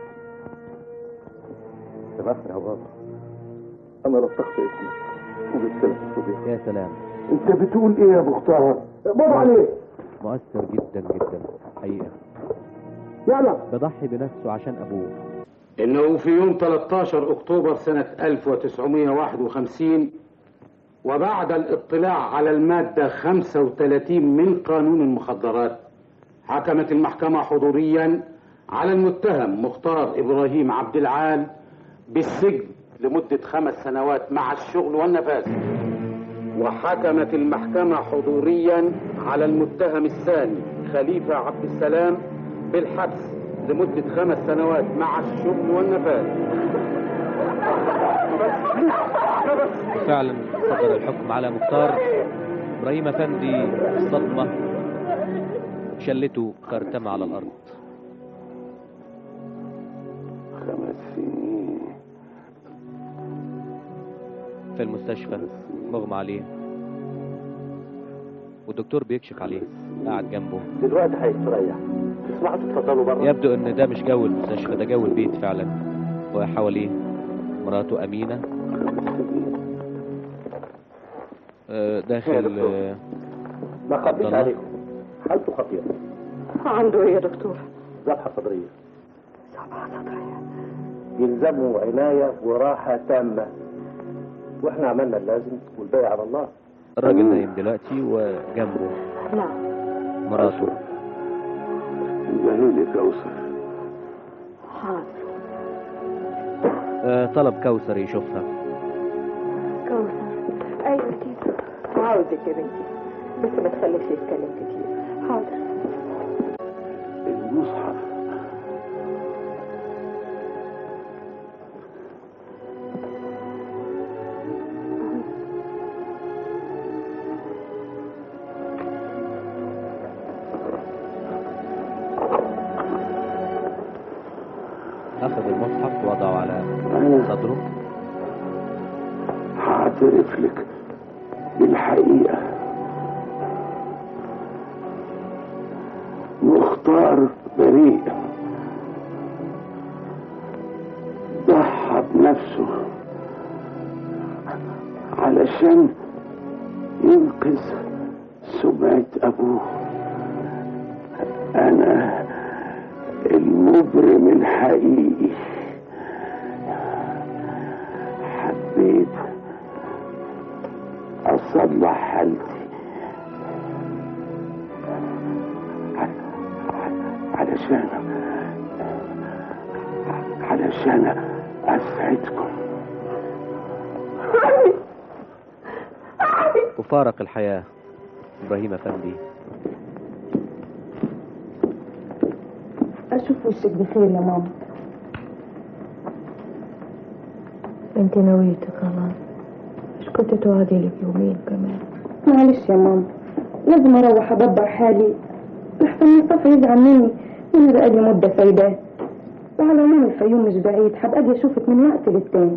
سامحني يا بابا انا لطخت اسمك وجبت لك الصديق يا سلام انت بتقول ايه يا مختار؟ قبلوا عليه مؤثر جدا جدا حقيقه يلا بضحي بنفسه عشان ابوه إنه في يوم 13 أكتوبر سنة 1951 وبعد الاطلاع على المادة 35 من قانون المخدرات حكمت المحكمة حضوريا على المتهم مختار إبراهيم عبد العال بالسجن لمدة خمس سنوات مع الشغل والنفاذ وحكمت المحكمة حضوريا على المتهم الثاني خليفة عبد السلام بالحبس لمدة خمس سنوات مع الشغل والنفاذ فعلا صدر الحكم على مختار ابراهيم افندي الصدمه شلته فارتمى على الارض خمس سنين في المستشفى مغمى عليه والدكتور بيكشف عليه قاعد جنبه دلوقتي هيستريح تسمعوا تتفضلوا بره يبدو ان ده مش جو المستشفى ده جو البيت فعلا وحواليه مراته امينه آه، داخل آه، ما عبد خبيش الله. عليكم حالته خطيره عنده ايه يا دكتور؟ ذبحه صدريه يلزموا عنايه وراحه تامه واحنا عملنا اللازم والباقي على الله الراجل نايم دلوقتي وجنبه نعم مراته جميل كوثر حاضر آه، طلب كوثر يشوفها كوثر ايوه تيتا عاوزك يا بنتي بس ما تخليش يتكلم كتير حاضر المصحف اخذ المصحف ووضعه على صدره هعترف لك بالحقيقة مختار بريء شهيق ضحى بنفسه علشان ينقذ سمعة أبوه أنا المجرم الحقيقي حبيت أصلح حالتي علشان علشان أسعدكم وفارق الحياة إبراهيم أفندي أشوف وشك بخير يا ماما انت نويتي خلاص مش كنت تقعدي لك يومين كمان معلش يا ماما لازم اروح ادبر حالي لحسن مصطفى يزعل مني وانا بقالي مده سايباه وعلى العموم الفيوم مش بعيد هبقى اجي اشوفك من وقت للتاني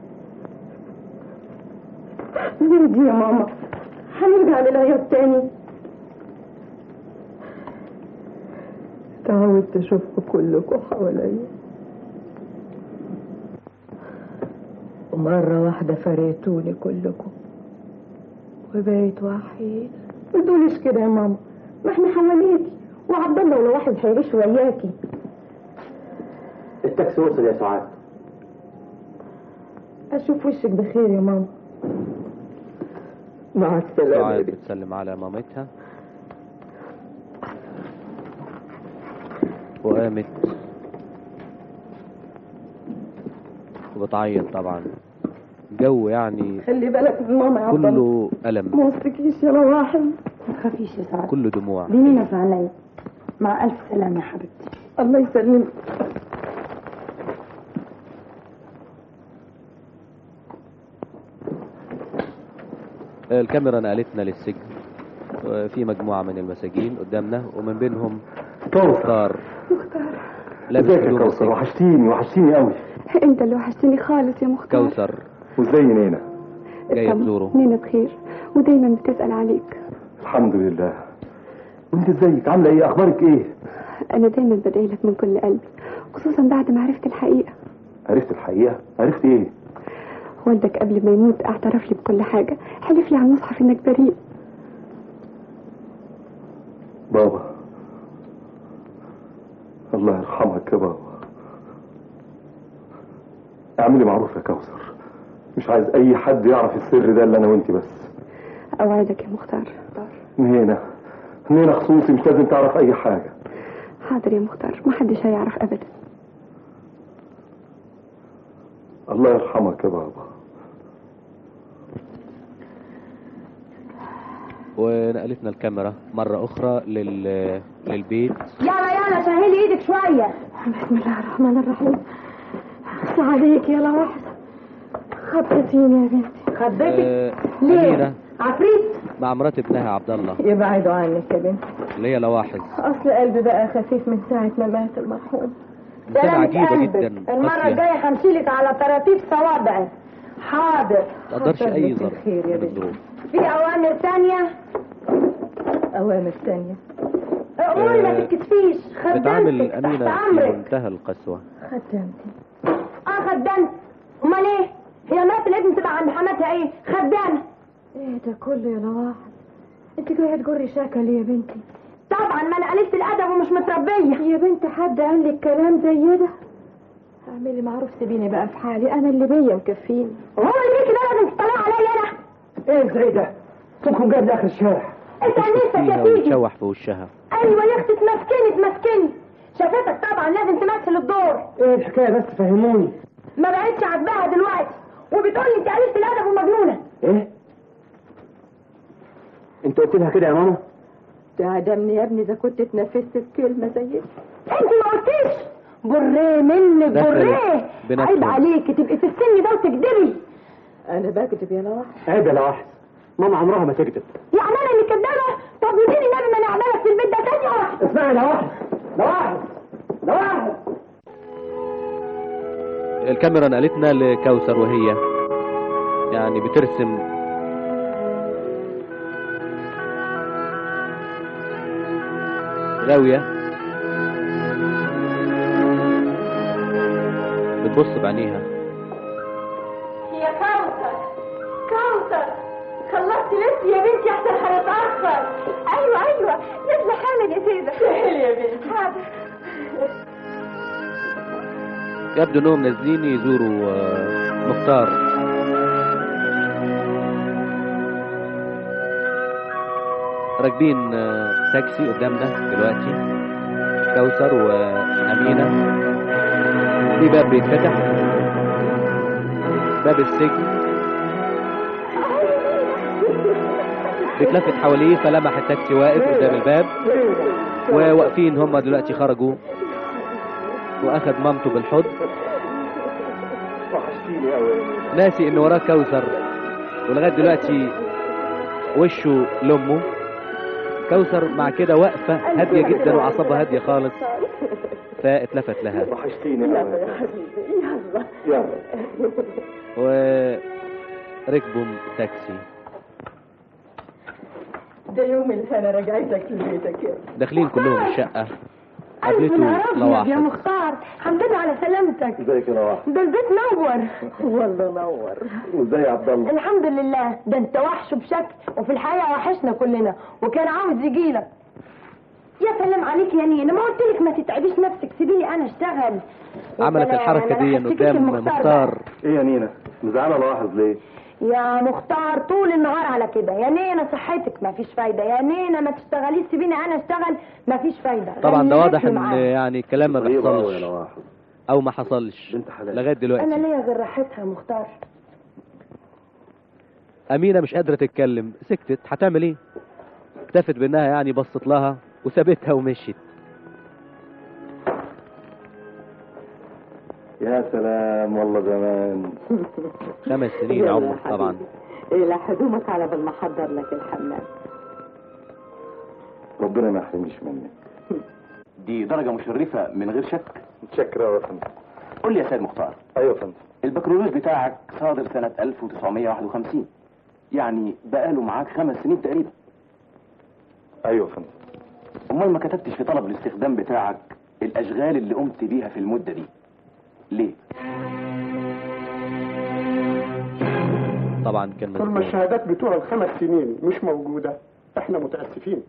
زيد يا ماما هنرجع للعياط تاني تعودت اشوفكم كلكم حواليا ومرة واحدة فرقتوني كلكم وبقيت وحيد ما تقوليش كده يا ماما ما احنا حواليكي وعبد الله ولا واحد هيعيش وياكي التاكسي وصل يا سعاد اشوف وشك بخير يا ماما مع السلامة سعاد بتسلم على مامتها وقامت وبتعيط طبعا جو يعني خلي بالك من ماما يا عبد الله كله ألم ما وصلكيش يا رواحل ما تخافيش يا سعاد كله دموع دينينا في عينيا مع الف سلامه يا حبيبتي الله يسلمك الكاميرا نقلتنا للسجن في مجموعة من المساجين قدامنا ومن بينهم كوثر مختار لابس ازيك يا هدوم كوثر السجن وحشتيني وحشتيني قوي انت اللي وحشتني خالص يا مختار كوثر وازاي نينا جاية تزوره نينا بخير ودايما بتسأل عليك الحمد لله وانت ازيك عامله ايه اخبارك ايه انا دايما بدعي لك من كل قلبي خصوصا بعد ما عرفت الحقيقه عرفت الحقيقه عرفت ايه والدك قبل ما يموت اعترف لي بكل حاجه حلف لي على المصحف انك بريء بابا الله يرحمك يا بابا اعملي معروف يا كوثر مش عايز اي حد يعرف السر ده الا انا وانت بس اوعدك يا مختار نينا نينا خصوصي مش لازم تعرف اي حاجه حاضر يا مختار محدش هيعرف ابدا الله يرحمك يا بابا ونقلتنا الكاميرا مرة أخرى لل... للبيت يلا يلا سهلي ايدك شويه بسم الله الرحمن الرحيم بس عليك يلا واحده خبطتيني يا بنتي خبطتك آه، ليه؟ أميرة عفريت مع مرات ابنها عبد الله يبعدوا عنك يا بنتي اللي هي لواحظ اصل قلبي بقى خفيف من ساعه ما مات المرحوم إنسانة عجيبة قلبك. جدا المره قاسية الجايه همشيلك على طراطيف صوابعي حاضر ما تقدرش أي حصل لك ظرف الخير يا من بنتي. الظروف في اوامر تانية أوامر تانية اموري ما آه، تتكسفيش بتعامل خدمتك تحت أمينة في امرك منتهى القسوة خدمتي اه خدمت امال ايه هي مرات الابن تبقى عند حماتها ايه خدامه ايه ده كله يا نواحل انت جايه تجري شاكه ليه يا بنتي طبعا ما انا قللت الادب ومش متربيه يا بنت حد قال لك كلام زي ده اعملي معروف سيبيني بقى في حالي انا اللي بيا مكفيني هو اللي كده لازم تطلع عليا انا ايه زي ده صوتكم جايب لاخر الشارع انت نفسك فيها يا سيدي وتشوح في وشها ايوه يا اختي تمسكني تمسكني شافتك طبعا لازم تمثل الدور ايه الحكايه بس فهموني ما بقتش عاجباها دلوقتي وبتقول لي انت قللت الادب ومجنونه ايه انت قلت لها كده يا ماما تعدمني يا ابني اذا كنت تنفذت بكلمه زي دي انت ما قلتيش بريه منك دخلت بريه بنفسه. عيب عليكي تبقي في السن ده وتكدبي انا بكذب يا نواح عيب يا لواحد ماما عمرها ما تكذب يعني انا اللي كدابه طب وديني النبي ما انا اعملك في البيت ده تاني واحد اسمعي يا لواحد لواحد لواحد الكاميرا نقلتنا لكوثر وهي يعني بترسم غاوية بتبص بعينيها يا كوثر كوثر خلصتي لسه يا بنتي احسن هنتاخر ايوه ايوه نازله حالا يا سيده سهل يا بنتي حاضر يبدو انهم نازلين يزوروا آه، مختار راكبين آه، تاكسي قدامنا دلوقتي كوثر وأمينة في باب بيتفتح باب السجن بيتلفت حواليه فلمح التاكسي واقف قدام الباب وواقفين هم دلوقتي خرجوا واخد مامته بالحضن وحشتيني قوي ناسي ان وراه كوثر ولغايه دلوقتي وشه لامه كوثر مع كده واقفه هاديه جدا واعصابها هاديه خالص فاتلفت لها وحشتيني يلا قوي يا حبيبي يلا يلا وركبوا تاكسي ده يوم اللي انا رجعتك لبيتك يا داخلين كلهم الشقه ألف قابلته نهار أبيض يا لواحد مختار الحمد لله على سلامتك ازيك يا نواح ده البيت نور والله نور وازاي يا عبد الله الحمد لله ده انت وحش بشكل وفي الحقيقه وحشنا كلنا وكان عاوز يجيلك يا سلام عليك يا نينا ما قلت لك ما تتعبيش نفسك سيبيني انا اشتغل يا عملت سلام، الحركه أنا دي هحكيك قدام المختار مختار بقى. ايه يا نينا مزعله لاحظ ليه يا مختار طول النهار على كده يا نينا صحتك ما فيش فايده يا نينا ما تشتغليش سيبيني انا اشتغل ما فيش فايده طبعا ده غني واضح لك ان معاه. يعني الكلام ما طيب قوي يا بيحصلش نواح او ما حصلش بنت حلال. لغايه انا دلوقتي ليا غير راحتها يا مختار امينه مش قادره تتكلم سكتت هتعمل ايه اكتفت بانها يعني بصت لها وسابتها ومشيت يا سلام والله زمان خمس سنين يلا عمر يا حبيبي. طبعا إلى هدومك على بال ما احضر لك الحمام ربنا ما يحرمنيش منك دي درجة مشرفة من غير شك متشكر يا فندم قول لي يا سيد مختار ايوه يا فندم البكالوريوس بتاعك صادر سنة 1951 يعني بقاله معاك خمس سنين تقريبا ايوه يا فندم امال ما كتبتش في طلب الاستخدام بتاعك الاشغال اللي قمت بيها في المدة دي ليه طبعا كان ثم مذكور. الشهادات بتوع الخمس سنين مش موجودة احنا متأسفين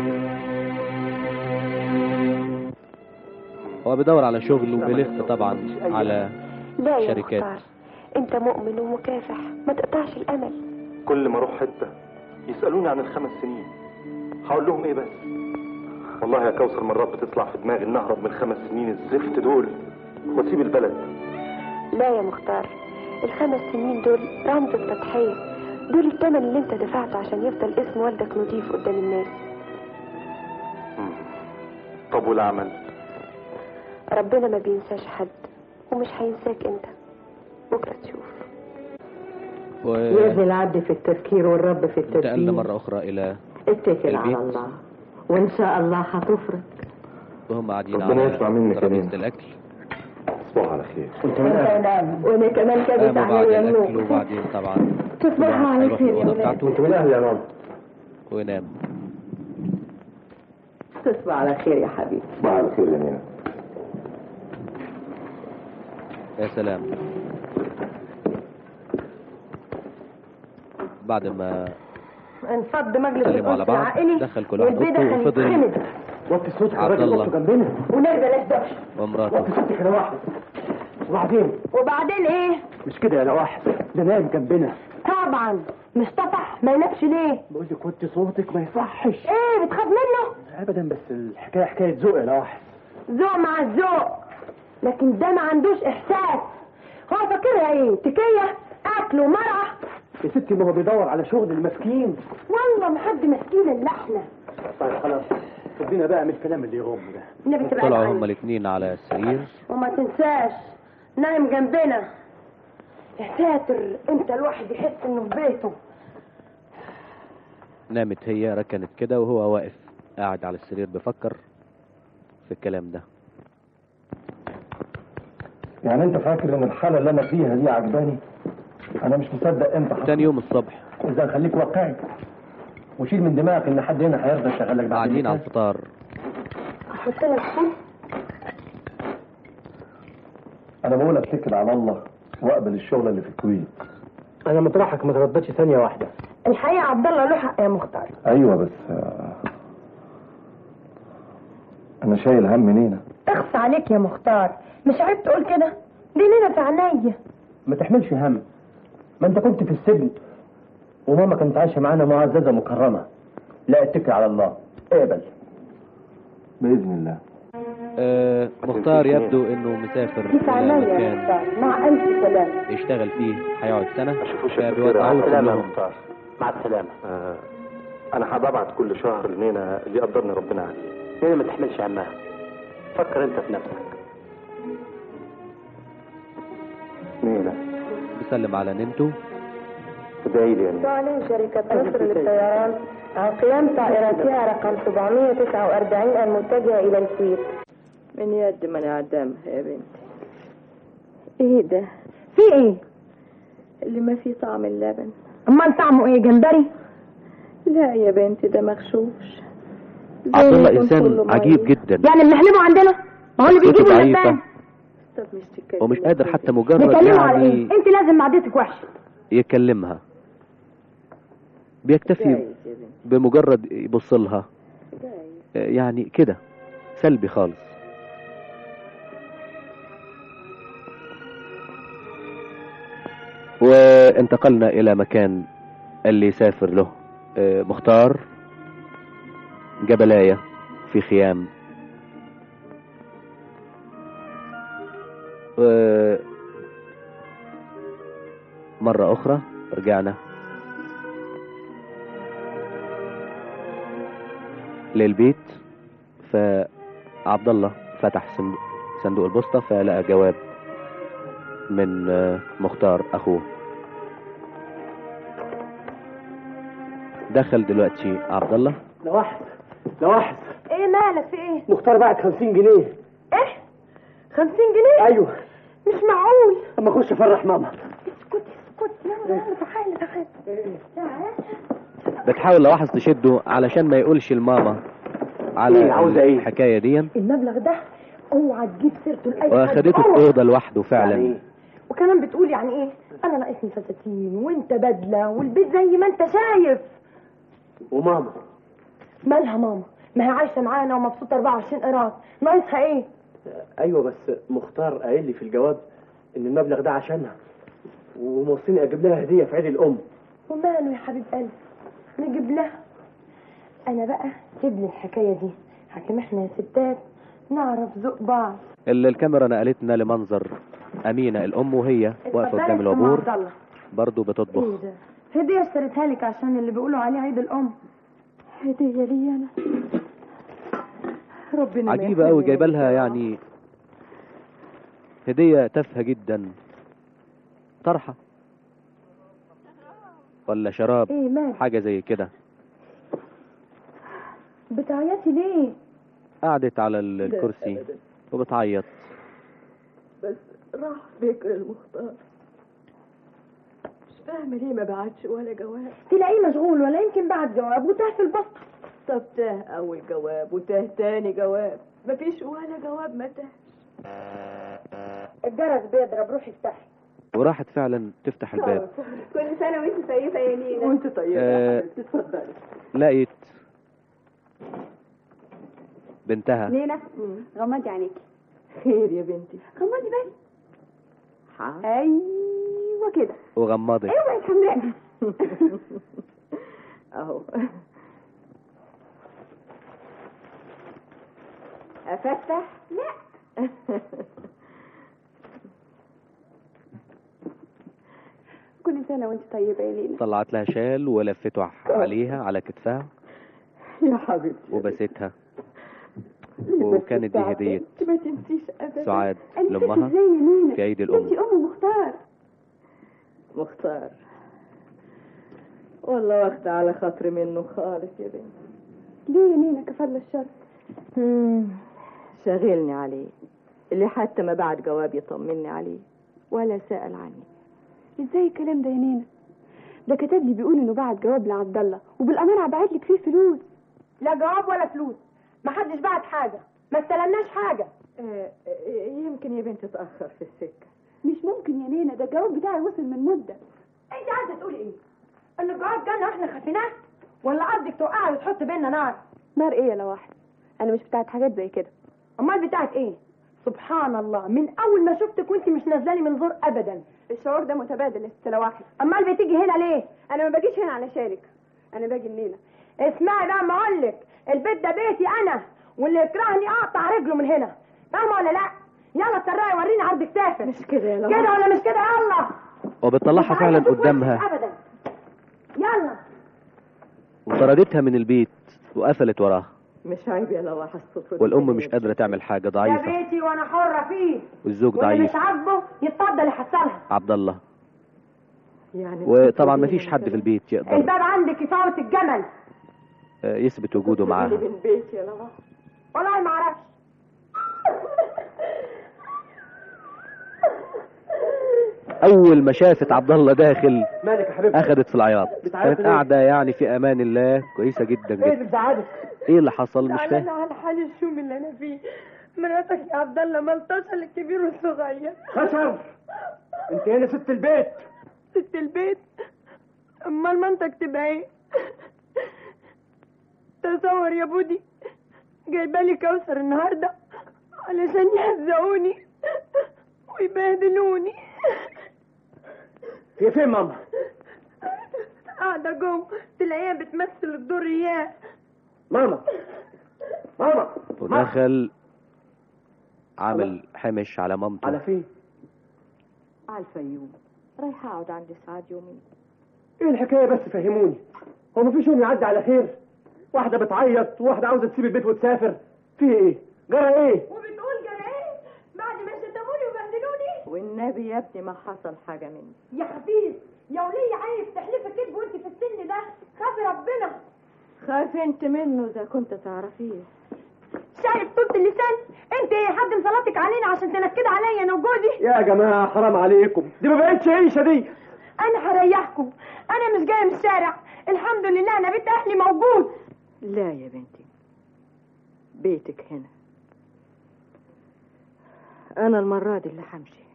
هو بيدور على شغل وبيلف طبعا على لا يا شركات. مختار انت مؤمن ومكافح ما تقطعش الامل كل ما اروح حته يسالوني عن الخمس سنين هقول لهم ايه بس والله يا كوثر مرات بتطلع في دماغي ان اهرب من الخمس سنين الزفت دول واسيب البلد لا يا مختار الخمس سنين دول رمز التضحية دول الثمن اللي انت دفعته عشان يفضل اسم والدك نضيف قدام الناس طب والعمل ربنا ما بينساش حد ومش هينساك انت بكرة تشوف و... يجزي العبد في التفكير والرب في انتقلنا التدبير مرة أخرى إلى اتكل على البيت. الله وان شاء الله هتفرج وهم قاعدين ربنا على يسمع منك يا ترابيزة نينا. الأكل تصبحوا على خير وانا كمان كده قاموا بعد تعالى يا الأكل نور وبعدين طبعا تصبحوا كل واحد على هيروح خير يا الأوضة ولاد بتاعته انت من اهلي يا ماما وينام تصبح على خير يا حبيبي تصبح على خير يا نينا يا سلام بعد ما انفض مجلس سلموا على الأنس بعض العائلي دخل كل واحد والبيت أوضته وفضل هنتخمد وطي صوتك عبد الراجل الله. وقته جنبنا ونرجع بلاش دوش ومراته وطي صوتك يا واحد وبعدين وبعدين ايه مش كده يا واحد ده نايم جنبنا طبعا مش طفح ما ينامش ليه بقول لك وطي صوتك ما يصحش ايه بتخاف منه ابدا بس الحكايه حكايه ذوق يا واحد ذوق مع الذوق لكن ده ما عندوش احساس هو فاكرها ايه تكيه اكل ومرعى يا ستي ما هو بيدور على شغل المسكين والله ما حد مسكين الا احنا طيب خلاص ربنا بقى من الكلام اللي يغم ده النبي تبعد طلعوا عني هما الاثنين على السرير وما تنساش نايم جنبنا يا ساتر انت الواحد يحس انه في بيته نامت هي ركنت كده وهو واقف قاعد على السرير بيفكر في الكلام ده يعني انت فاكر ان الحاله اللي انا فيها دي عجباني انا مش مصدق امتى حصل. تاني يوم الصبح اذا خليك واقعي وشيل من دماغك ان حد هنا هيرضى يشغلك بعد قاعدين على كده. الفطار احط لك فول انا بقول اتكل على الله واقبل الشغل اللي في الكويت انا مطرحك ما ترددش ثانيه واحده الحقيقه عبد الله له حق يا مختار ايوه بس آه، انا شايل هم نينا اخص عليك يا مختار مش عيب تقول كده دي لينا في عينيا ما تحملش هم ما انت كنت في السجن وماما كانت عايشه معانا معززه مكرمه لا اتكل على الله اقبل باذن الله آه مختار يبدو انه مسافر دي في الى عينيا يا مكان مختار مع الف سلامه يشتغل فيه هيقعد سنة مع فبيوقعوه السلامه يا كلهم مختار مع السلامه آه انا هبعت كل شهر لنينا اللي يقدرني ربنا عليه نينا ما تحملش همها فكر انت في نفسك نينا بيسلم على نينتو ادعي لي يا نينا تعلن شركة مصر للطيران عن قيام طائرتها رقم 749 المتجهة إلى الكويت من يد من أعدامها يا بنتي إيه ده؟ في إيه؟ اللي ما فيه طعم اللبن أمال طعمه إيه جمبري؟ لا يا بنتي ده مغشوش زي عبد ما الله يكون انسان كله مية. عجيب جدا يعني بنحلبه عندنا؟ ما هو اللي صوته بيجيبه ضعيفة اللبان طب مش تتكلمي ومش قادر حتى مجرد نكلمه على يعني إيه؟ أنت لازم معدتك وحشة يكلمها بيكتفي جايز يا بنتي بمجرد يبص لها جايز آه، يعني كده سلبي خالص وانتقلنا الى مكان اللي يسافر له آه، مختار جبلاية في خيام و- مرة أخرى رجعنا للبيت فعبد الله فتح صندوق- صندوق البوسطة فلقى جواب من آه، مختار أخوه دخل دلوقتي عبد الله لواحد لواحد إيه مالك في إيه؟ مختار بعت 50 جنيه إيه؟ 50 جنيه؟ ايوه مش معقول اما اخش افرح ماما اسكتي اسكتي يلا يلا تعالي تعالي تعالي بتحاول لواحظ تشده علشان ما يقولش لماما على إيه، عاوزة إيه؟ الحكاية دي المبلغ ده اوعى تجيب سيرته لاي حد واخدته في اوعى. أوضة لوحده فعلا يعني وكمان بتقول يعني ايه انا ناقصني فساتين وانت بدله والبيت زي ما انت شايف وماما مالها ماما ما هي عايشه معانا ومبسوطه 24 قيراط ناقصها ايه ايوه بس مختار قايل لي في الجواب ان المبلغ ده عشانها وموصيني اجيب لها هديه في عيد الام وماله يا حبيب قلبي نجيب لها انا بقى سيب لي الحكايه دي حكم احنا يا ستات نعرف ذوق بعض اللي الكاميرا نقلتنا لمنظر أمينة الأم وهي واقفة اتفضلي قدام يا أم الوابور عبد الله. برضه بتطبخ ايه ده هديه اشتريتها لك عشان اللي بيقولوا عليه عيد الام هديه لي انا ربنا ما عجيبة أوي يحرمني جايبة منك لها يا يعني هدية تافهة جدا طرحة ولا شراب ايه مالك حاجة زي كده بتعيطي ليه قعدت على ال- الكرسي وبتعيط بس راح فكر المختار مش فاهمه ليه ما بعتش ولا جواب تلاقيه مشغول ولا يمكن بعت جواب وتاه في البسطه طب تاه اول جواب وتاه تاني جواب مفيش ولا جواب ما تاهش الجرس بيضرب روحي افتحي وراحت فعلا تفتح الباب كل سنه وانت طيبه يا نينا وانت طيبه آه، يا حبيبتي اتفضلي لقيت بنتها نينا غمضي عينيكي خير يا بنتي غمضي بس ايوه كده وغمضت اوعي تحمرقي اهو افتح لا كل سنه وانت طيبه يا ليلى طلعت لها شال ولفته عليها على كتفها يا حبيبتي وبستها ليه بس وكانت دي الساعة؟ هدية انت ما تنسيش ابدا سعاد انا فاكر لأمها ازاي يا نينا في عيد انت الأم ام مختار مختار والله واخدة على خاطري منه خالص يا بنتي ليه يا نينا كفر الشر شاغلني عليه اللي حتى ما بعد جواب يطمني عليه ولا سأل عني ازاي الكلام ده يا نينا ده كتب لي بيقول انه بعت جواب لعبد الله وبالامانه بعت لك فيه فلوس لا جواب ولا فلوس ما حدش بعت حاجة ما استلمناش حاجة آه، آه، يمكن يا بنت تأخر في السكة مش ممكن يا نينا ده الجواب بتاعي وصل من مدة انت عايزة تقولي ايه؟ ان الجواب جالنا واحنا خفيناه؟ ولا قصدك توقعي وتحط بينا نار؟ نار ايه يا لواحد انا مش بتاعت حاجات زي كده امال بتاعت ايه؟ سبحان الله من اول ما شفتك وانت مش نازله لي من زور ابدا الشعور ده متبادل يا ست لواحد امال بتيجي هنا ليه؟ انا ما باجيش هنا علشانك انا باجي النيلة اسمعي بقى ما اقول لك البيت ده بيتي انا واللي يكرهني اقطع رجله من هنا فاهمه ولا لا؟ يلا اتسرعي وريني عرض كتافك مش كده يا لواحد كده ولا مش كده يلا وبتطلعها فعلا قدامها ابدا يلا وطردتها من البيت وقفلت وراها مش عيب يا لواحد الصوت والأم مش قادرة تعمل حاجة ده ضعيفة بيتي وانا حره فيه والزوج واللي ضعيف مش عاجبه يتفضل يحصلها عبد الله يعني وطبعا ما فيش حد في البيت يقدر الباب عندك يفوت الجمل آه، يثبت وجوده معاها من بيتي يا لواحد والله ما اعرفش أول ما شافت عبد الله داخل مالك يا حبيبتي أخدت في العياط بتعيط كانت ليه؟ قاعدة يعني في أمان الله كويسة جدا ايه اللي جدا بزعلك إيه اللي حصل مش زعلانة فاهم على حال الشوم اللي انا فيه مراتك يا عبد الله ملطشه الكبير والصغير خشر انت هنا ست البيت ست البيت امال منطق تبقى ايه تصور يا بودي جايبالي كوثر النهارده علشان يهزقوني ويبهدلوني هي فين ماما قاعده جوه تلاقيها بتمثل الدور اياه ماما ماما ودخل عامل حمش على مامته على فين على الفيوم رايحة اقعد عند سعاد يومين ايه الحكايه بس فهموني هو مفيش يوم يعدي على خير واحده بتعيط وواحده عاوزه تسيب البيت وتسافر فيه ايه جرى ايه وبتقول جرى ايه بعد ما شتموني وبهدلوني والنبي يا ابني ما حصل حاجة مني يا حفيظ يا ولية عايز تحلفي كذب وانت في السن ده خافي ربنا خاف انت منه اذا كنت تعرفيه شايف طولة اللسان انت ايه حد مسلطك علينا عشان تنكد عليا انا وجوزي يا جماعه حرام عليكم دي ما بقتش عيشه دي انا هريحكم انا مش جايه من الشارع الحمد لله انا بيت اهلي موجود لا يا بنتي بيتك هنا انا المرة دي اللي همشي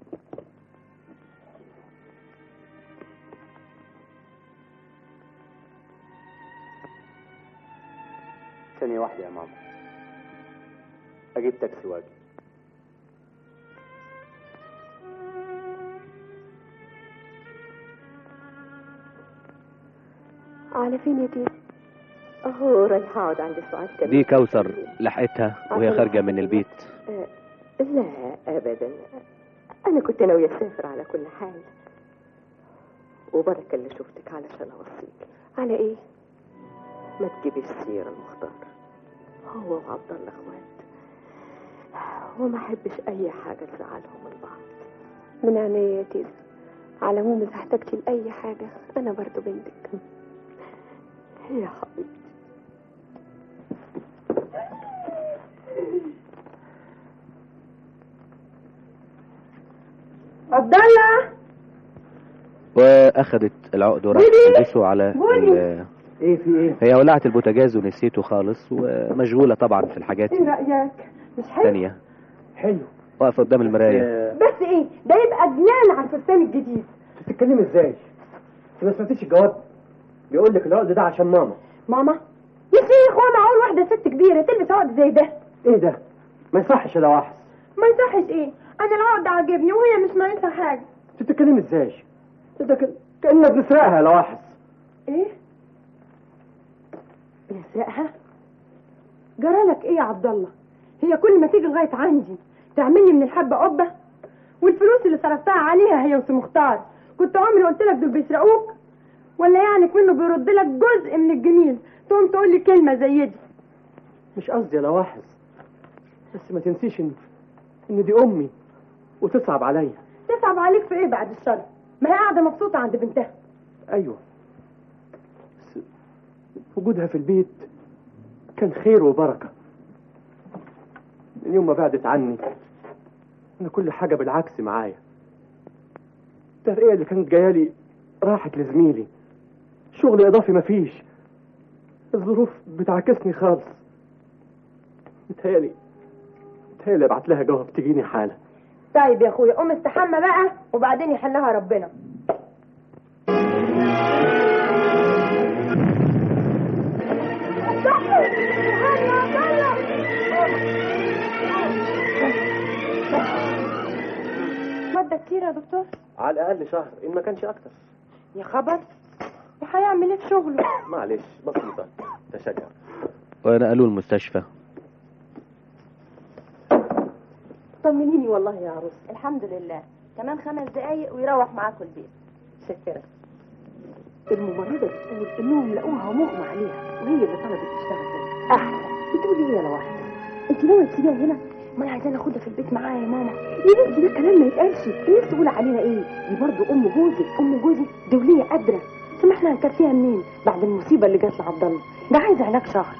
ثانيه واحده يا ماما اجيب تاكسي واجي على فين يا تيتا اهو رايحة اقعد عند سعاد كمان دي كوثر لحقتها وهي خارجة من البيت آه، لا ابدا انا كنت ناوية اسافر على كل حال وبركة اللي شفتك علشان اوصيك على ايه ما تجيبيش سيرة المختار هو وعبد الله اخوات وما احبش اي حاجة تزعلهم من بعض من عينيا يا تيزا على العموم اذا احتجتي لاي حاجه انا برضو بنتك يا حبيبتي عبد الله واخدت العقد وراحت تلبسه على ال- ايه في ايه هي ولعت البوتاجاز ونسيته خالص ومشغولة طبعا في الحاجات ايه رايك مش حلو الثانية حلو واقفة قدام المراية بس ايه ده يبقى جنان على الفستان الجديد بتتكلمي ازاي انت ما سمعتيش الجواب بيقول لك العقد ده عشان ماما ماما يا شيخ هو معقول واحده ست كبيره تلبس عقد زي ده ايه ده ما يصحش يا لواحظ ما يصحش ايه انا العقد عاجبني وهي مش ناقصها حاجه انت بتتكلمي ازاي ده ك- كاننا بنسرقها يا لواحظ ايه نسرقها جرالك ايه يا عبد الله هي كل ما تيجي لغايه عندي تعملي من الحبه قبه والفلوس اللي صرفتها عليها هي وسي مختار كنت عمري قلت لك دول بيسرقوك ولا يعني منه بيرد لك جزء من الجميل تقوم تقول لي كلمه زي دي مش قصدي يا لواحظ بس ما تنسيش ان ان دي امي وتصعب عليا تصعب عليك في ايه بعد الشر ما هي قاعده مبسوطه عند بنتها ايوه بس وجودها في البيت كان خير وبركه من يوم ما بعدت عني انا كل حاجه بالعكس معايا الترقيه اللي كانت جايه راحت لزميلي شغل اضافي مفيش الظروف بتعكسني خالص متهيألي هي اللي ابعت لها جواب تجيني حالا طيب يا اخويا قوم استحمى بقى وبعدين يحلها ربنا مادة كتير يا دكتور على الاقل شهر ان ما كانش اكتر يا خبر وهيعمل ايه في شغله معلش بسيطه تشجع ونقلوه المستشفى طمنيني والله يا عروس الحمد لله كمان خمس دقايق ويروح معاكم البيت شكرا الممرضة بتقول انهم لقوها مغمى عليها وهي اللي طلبت تشتغل هنا احسن بتقولي ايه يا واحدة انت ناوية تسيبيها هنا ما انا عايزة اخدها في البيت معايا يا ماما يا بنتي ده كلام ما يتقالش الناس تقول علينا ايه دي برضه ام جوزك ام جوزي دولية قادرة ثم احنا هنكفيها منين بعد المصيبة اللي جات لعبد الله ده عايز علاج شهر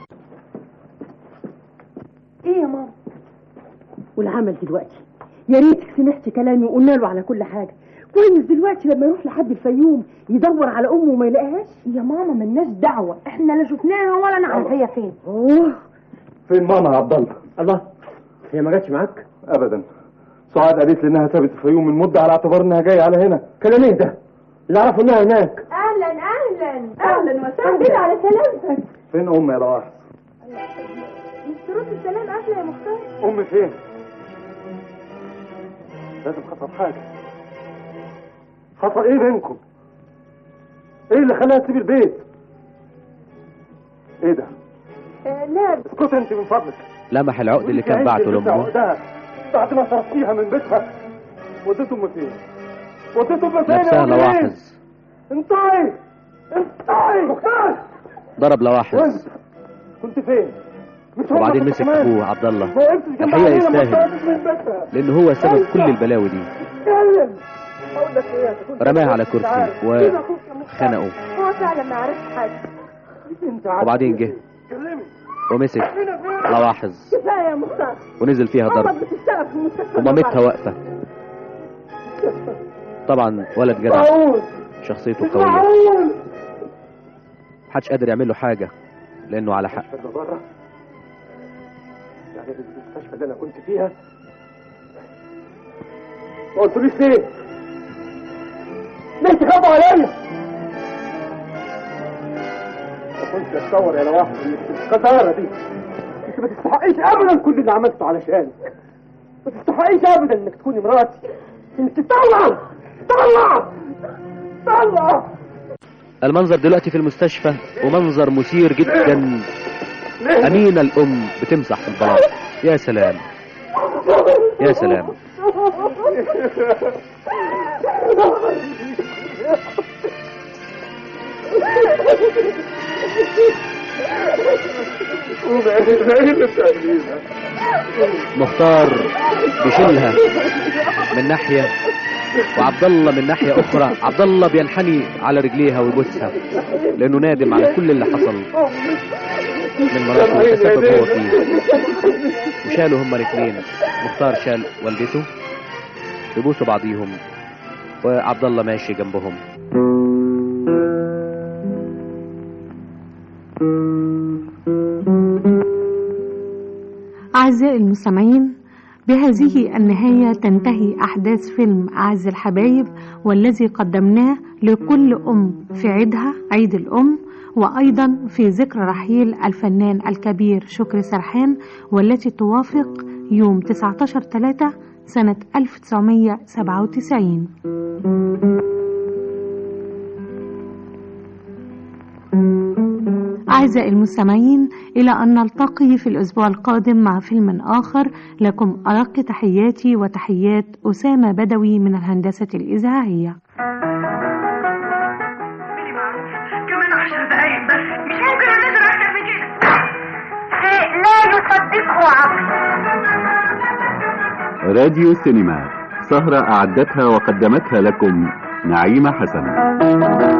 ايه يا ماما والعمل دلوقتي يا ريتك سمعتي كلامي وقلنا له على كل حاجه كويس دلوقتي لما يروح لحد الفيوم يدور على امه وما يلاقيهاش يا ماما ملناش دعوة احنا لا شفناها ولا نعرف هي فين اوه فين ماما يا عبد الله الله هي ما جاتش معاك ابدا سعاد قالت لي انها سابت الفيوم من مده على اعتبار انها جايه على هنا كلام ايه ده اللي اعرفه انها هناك اهلا اهلا اهلا وسهلا على سلامتك فين امي يا لواحظ مش ترد السلام قافله يا مختار امي فين لازم حصل حاجه حصل ايه بينكم ايه اللي خلاها تسيب البيت ايه ده آه لا اسكت انت من فضلك لمح العقد اللي كان بعته لامه عقدها بعد ما صرفتيها من بيتها وديته امي فين وديته امي فين نفسها يا أمي؟ لواحظ انطعي انطعي مختار ضرب لواحظ وانت كنت فين مش هم وبعدين كنتوا مسك كمان؟ اخوه عبد الله ما وقفتش جنب الحقيقه علينا لما يستاهل طلعت من بيتها لان هو سبب كل البلاوي دي اتكلم اقول لك ايه كنت رماها على مش كرسي عارف. كده أخوك يا مختار. وخنقه هو فعلا ما عرفش حاجه انت عارف وبعدين جه كلمي ومسك فين فين لواحظ كفايه يا مختار ونزل فيها ماما ضرب بتشتغل في المستشفى ومامتها واقفه طبعا ولد جدع معقول شخصيته مش قويه معقول محدش قادر يعمل له حاجه لانه على حق ده بره يعني في المستشفى اللي انا كنت فيها ما قلتليش ليه؟ ليه تخافوا عليا؟ ما كنتش اتصور يا لواحد انك القذارة دي انت ما تستحقيش ابدا كل اللي عملته علشانك ما تستحقيش ابدا انك تكوني مراتي انك تطلع طلع طلع المنظر دلوقتي في المستشفى ومنظر مثير جدا أمينة الأم بتمسح في البلاط يا سلام يا سلام مختار بيشيلها من ناحية وعبد الله من ناحية أخرى عبد الله بينحني على رجليها ويبوسها لأنه نادم على كل اللي حصل من مراته وتسبب هو فيه وشالوا هما الاثنين مختار شال والدته بيبوسوا بعضيهم وعبد الله ماشي جنبهم أعزائي المستمعين بهذه النهاية تنتهي أحداث فيلم أعز الحبايب والذي قدمناه لكل أم في عيدها عيد الأم وأيضا في ذكرى رحيل الفنان الكبير شكري سرحان والتي توافق يوم 19 3 سنة 1997 أعزائي المستمعين إلى أن نلتقي في الأسبوع القادم مع فيلم آخر لكم أرق تحياتي وتحيات أسامة بدوي من الهندسة الإذاعية كمان عشر دقايق بس مش ممكن نقدر اكتر من كده شيء لا يصدقه عقل راديو سينما سهرة أعدتها وقدمتها لكم نعيمة حسن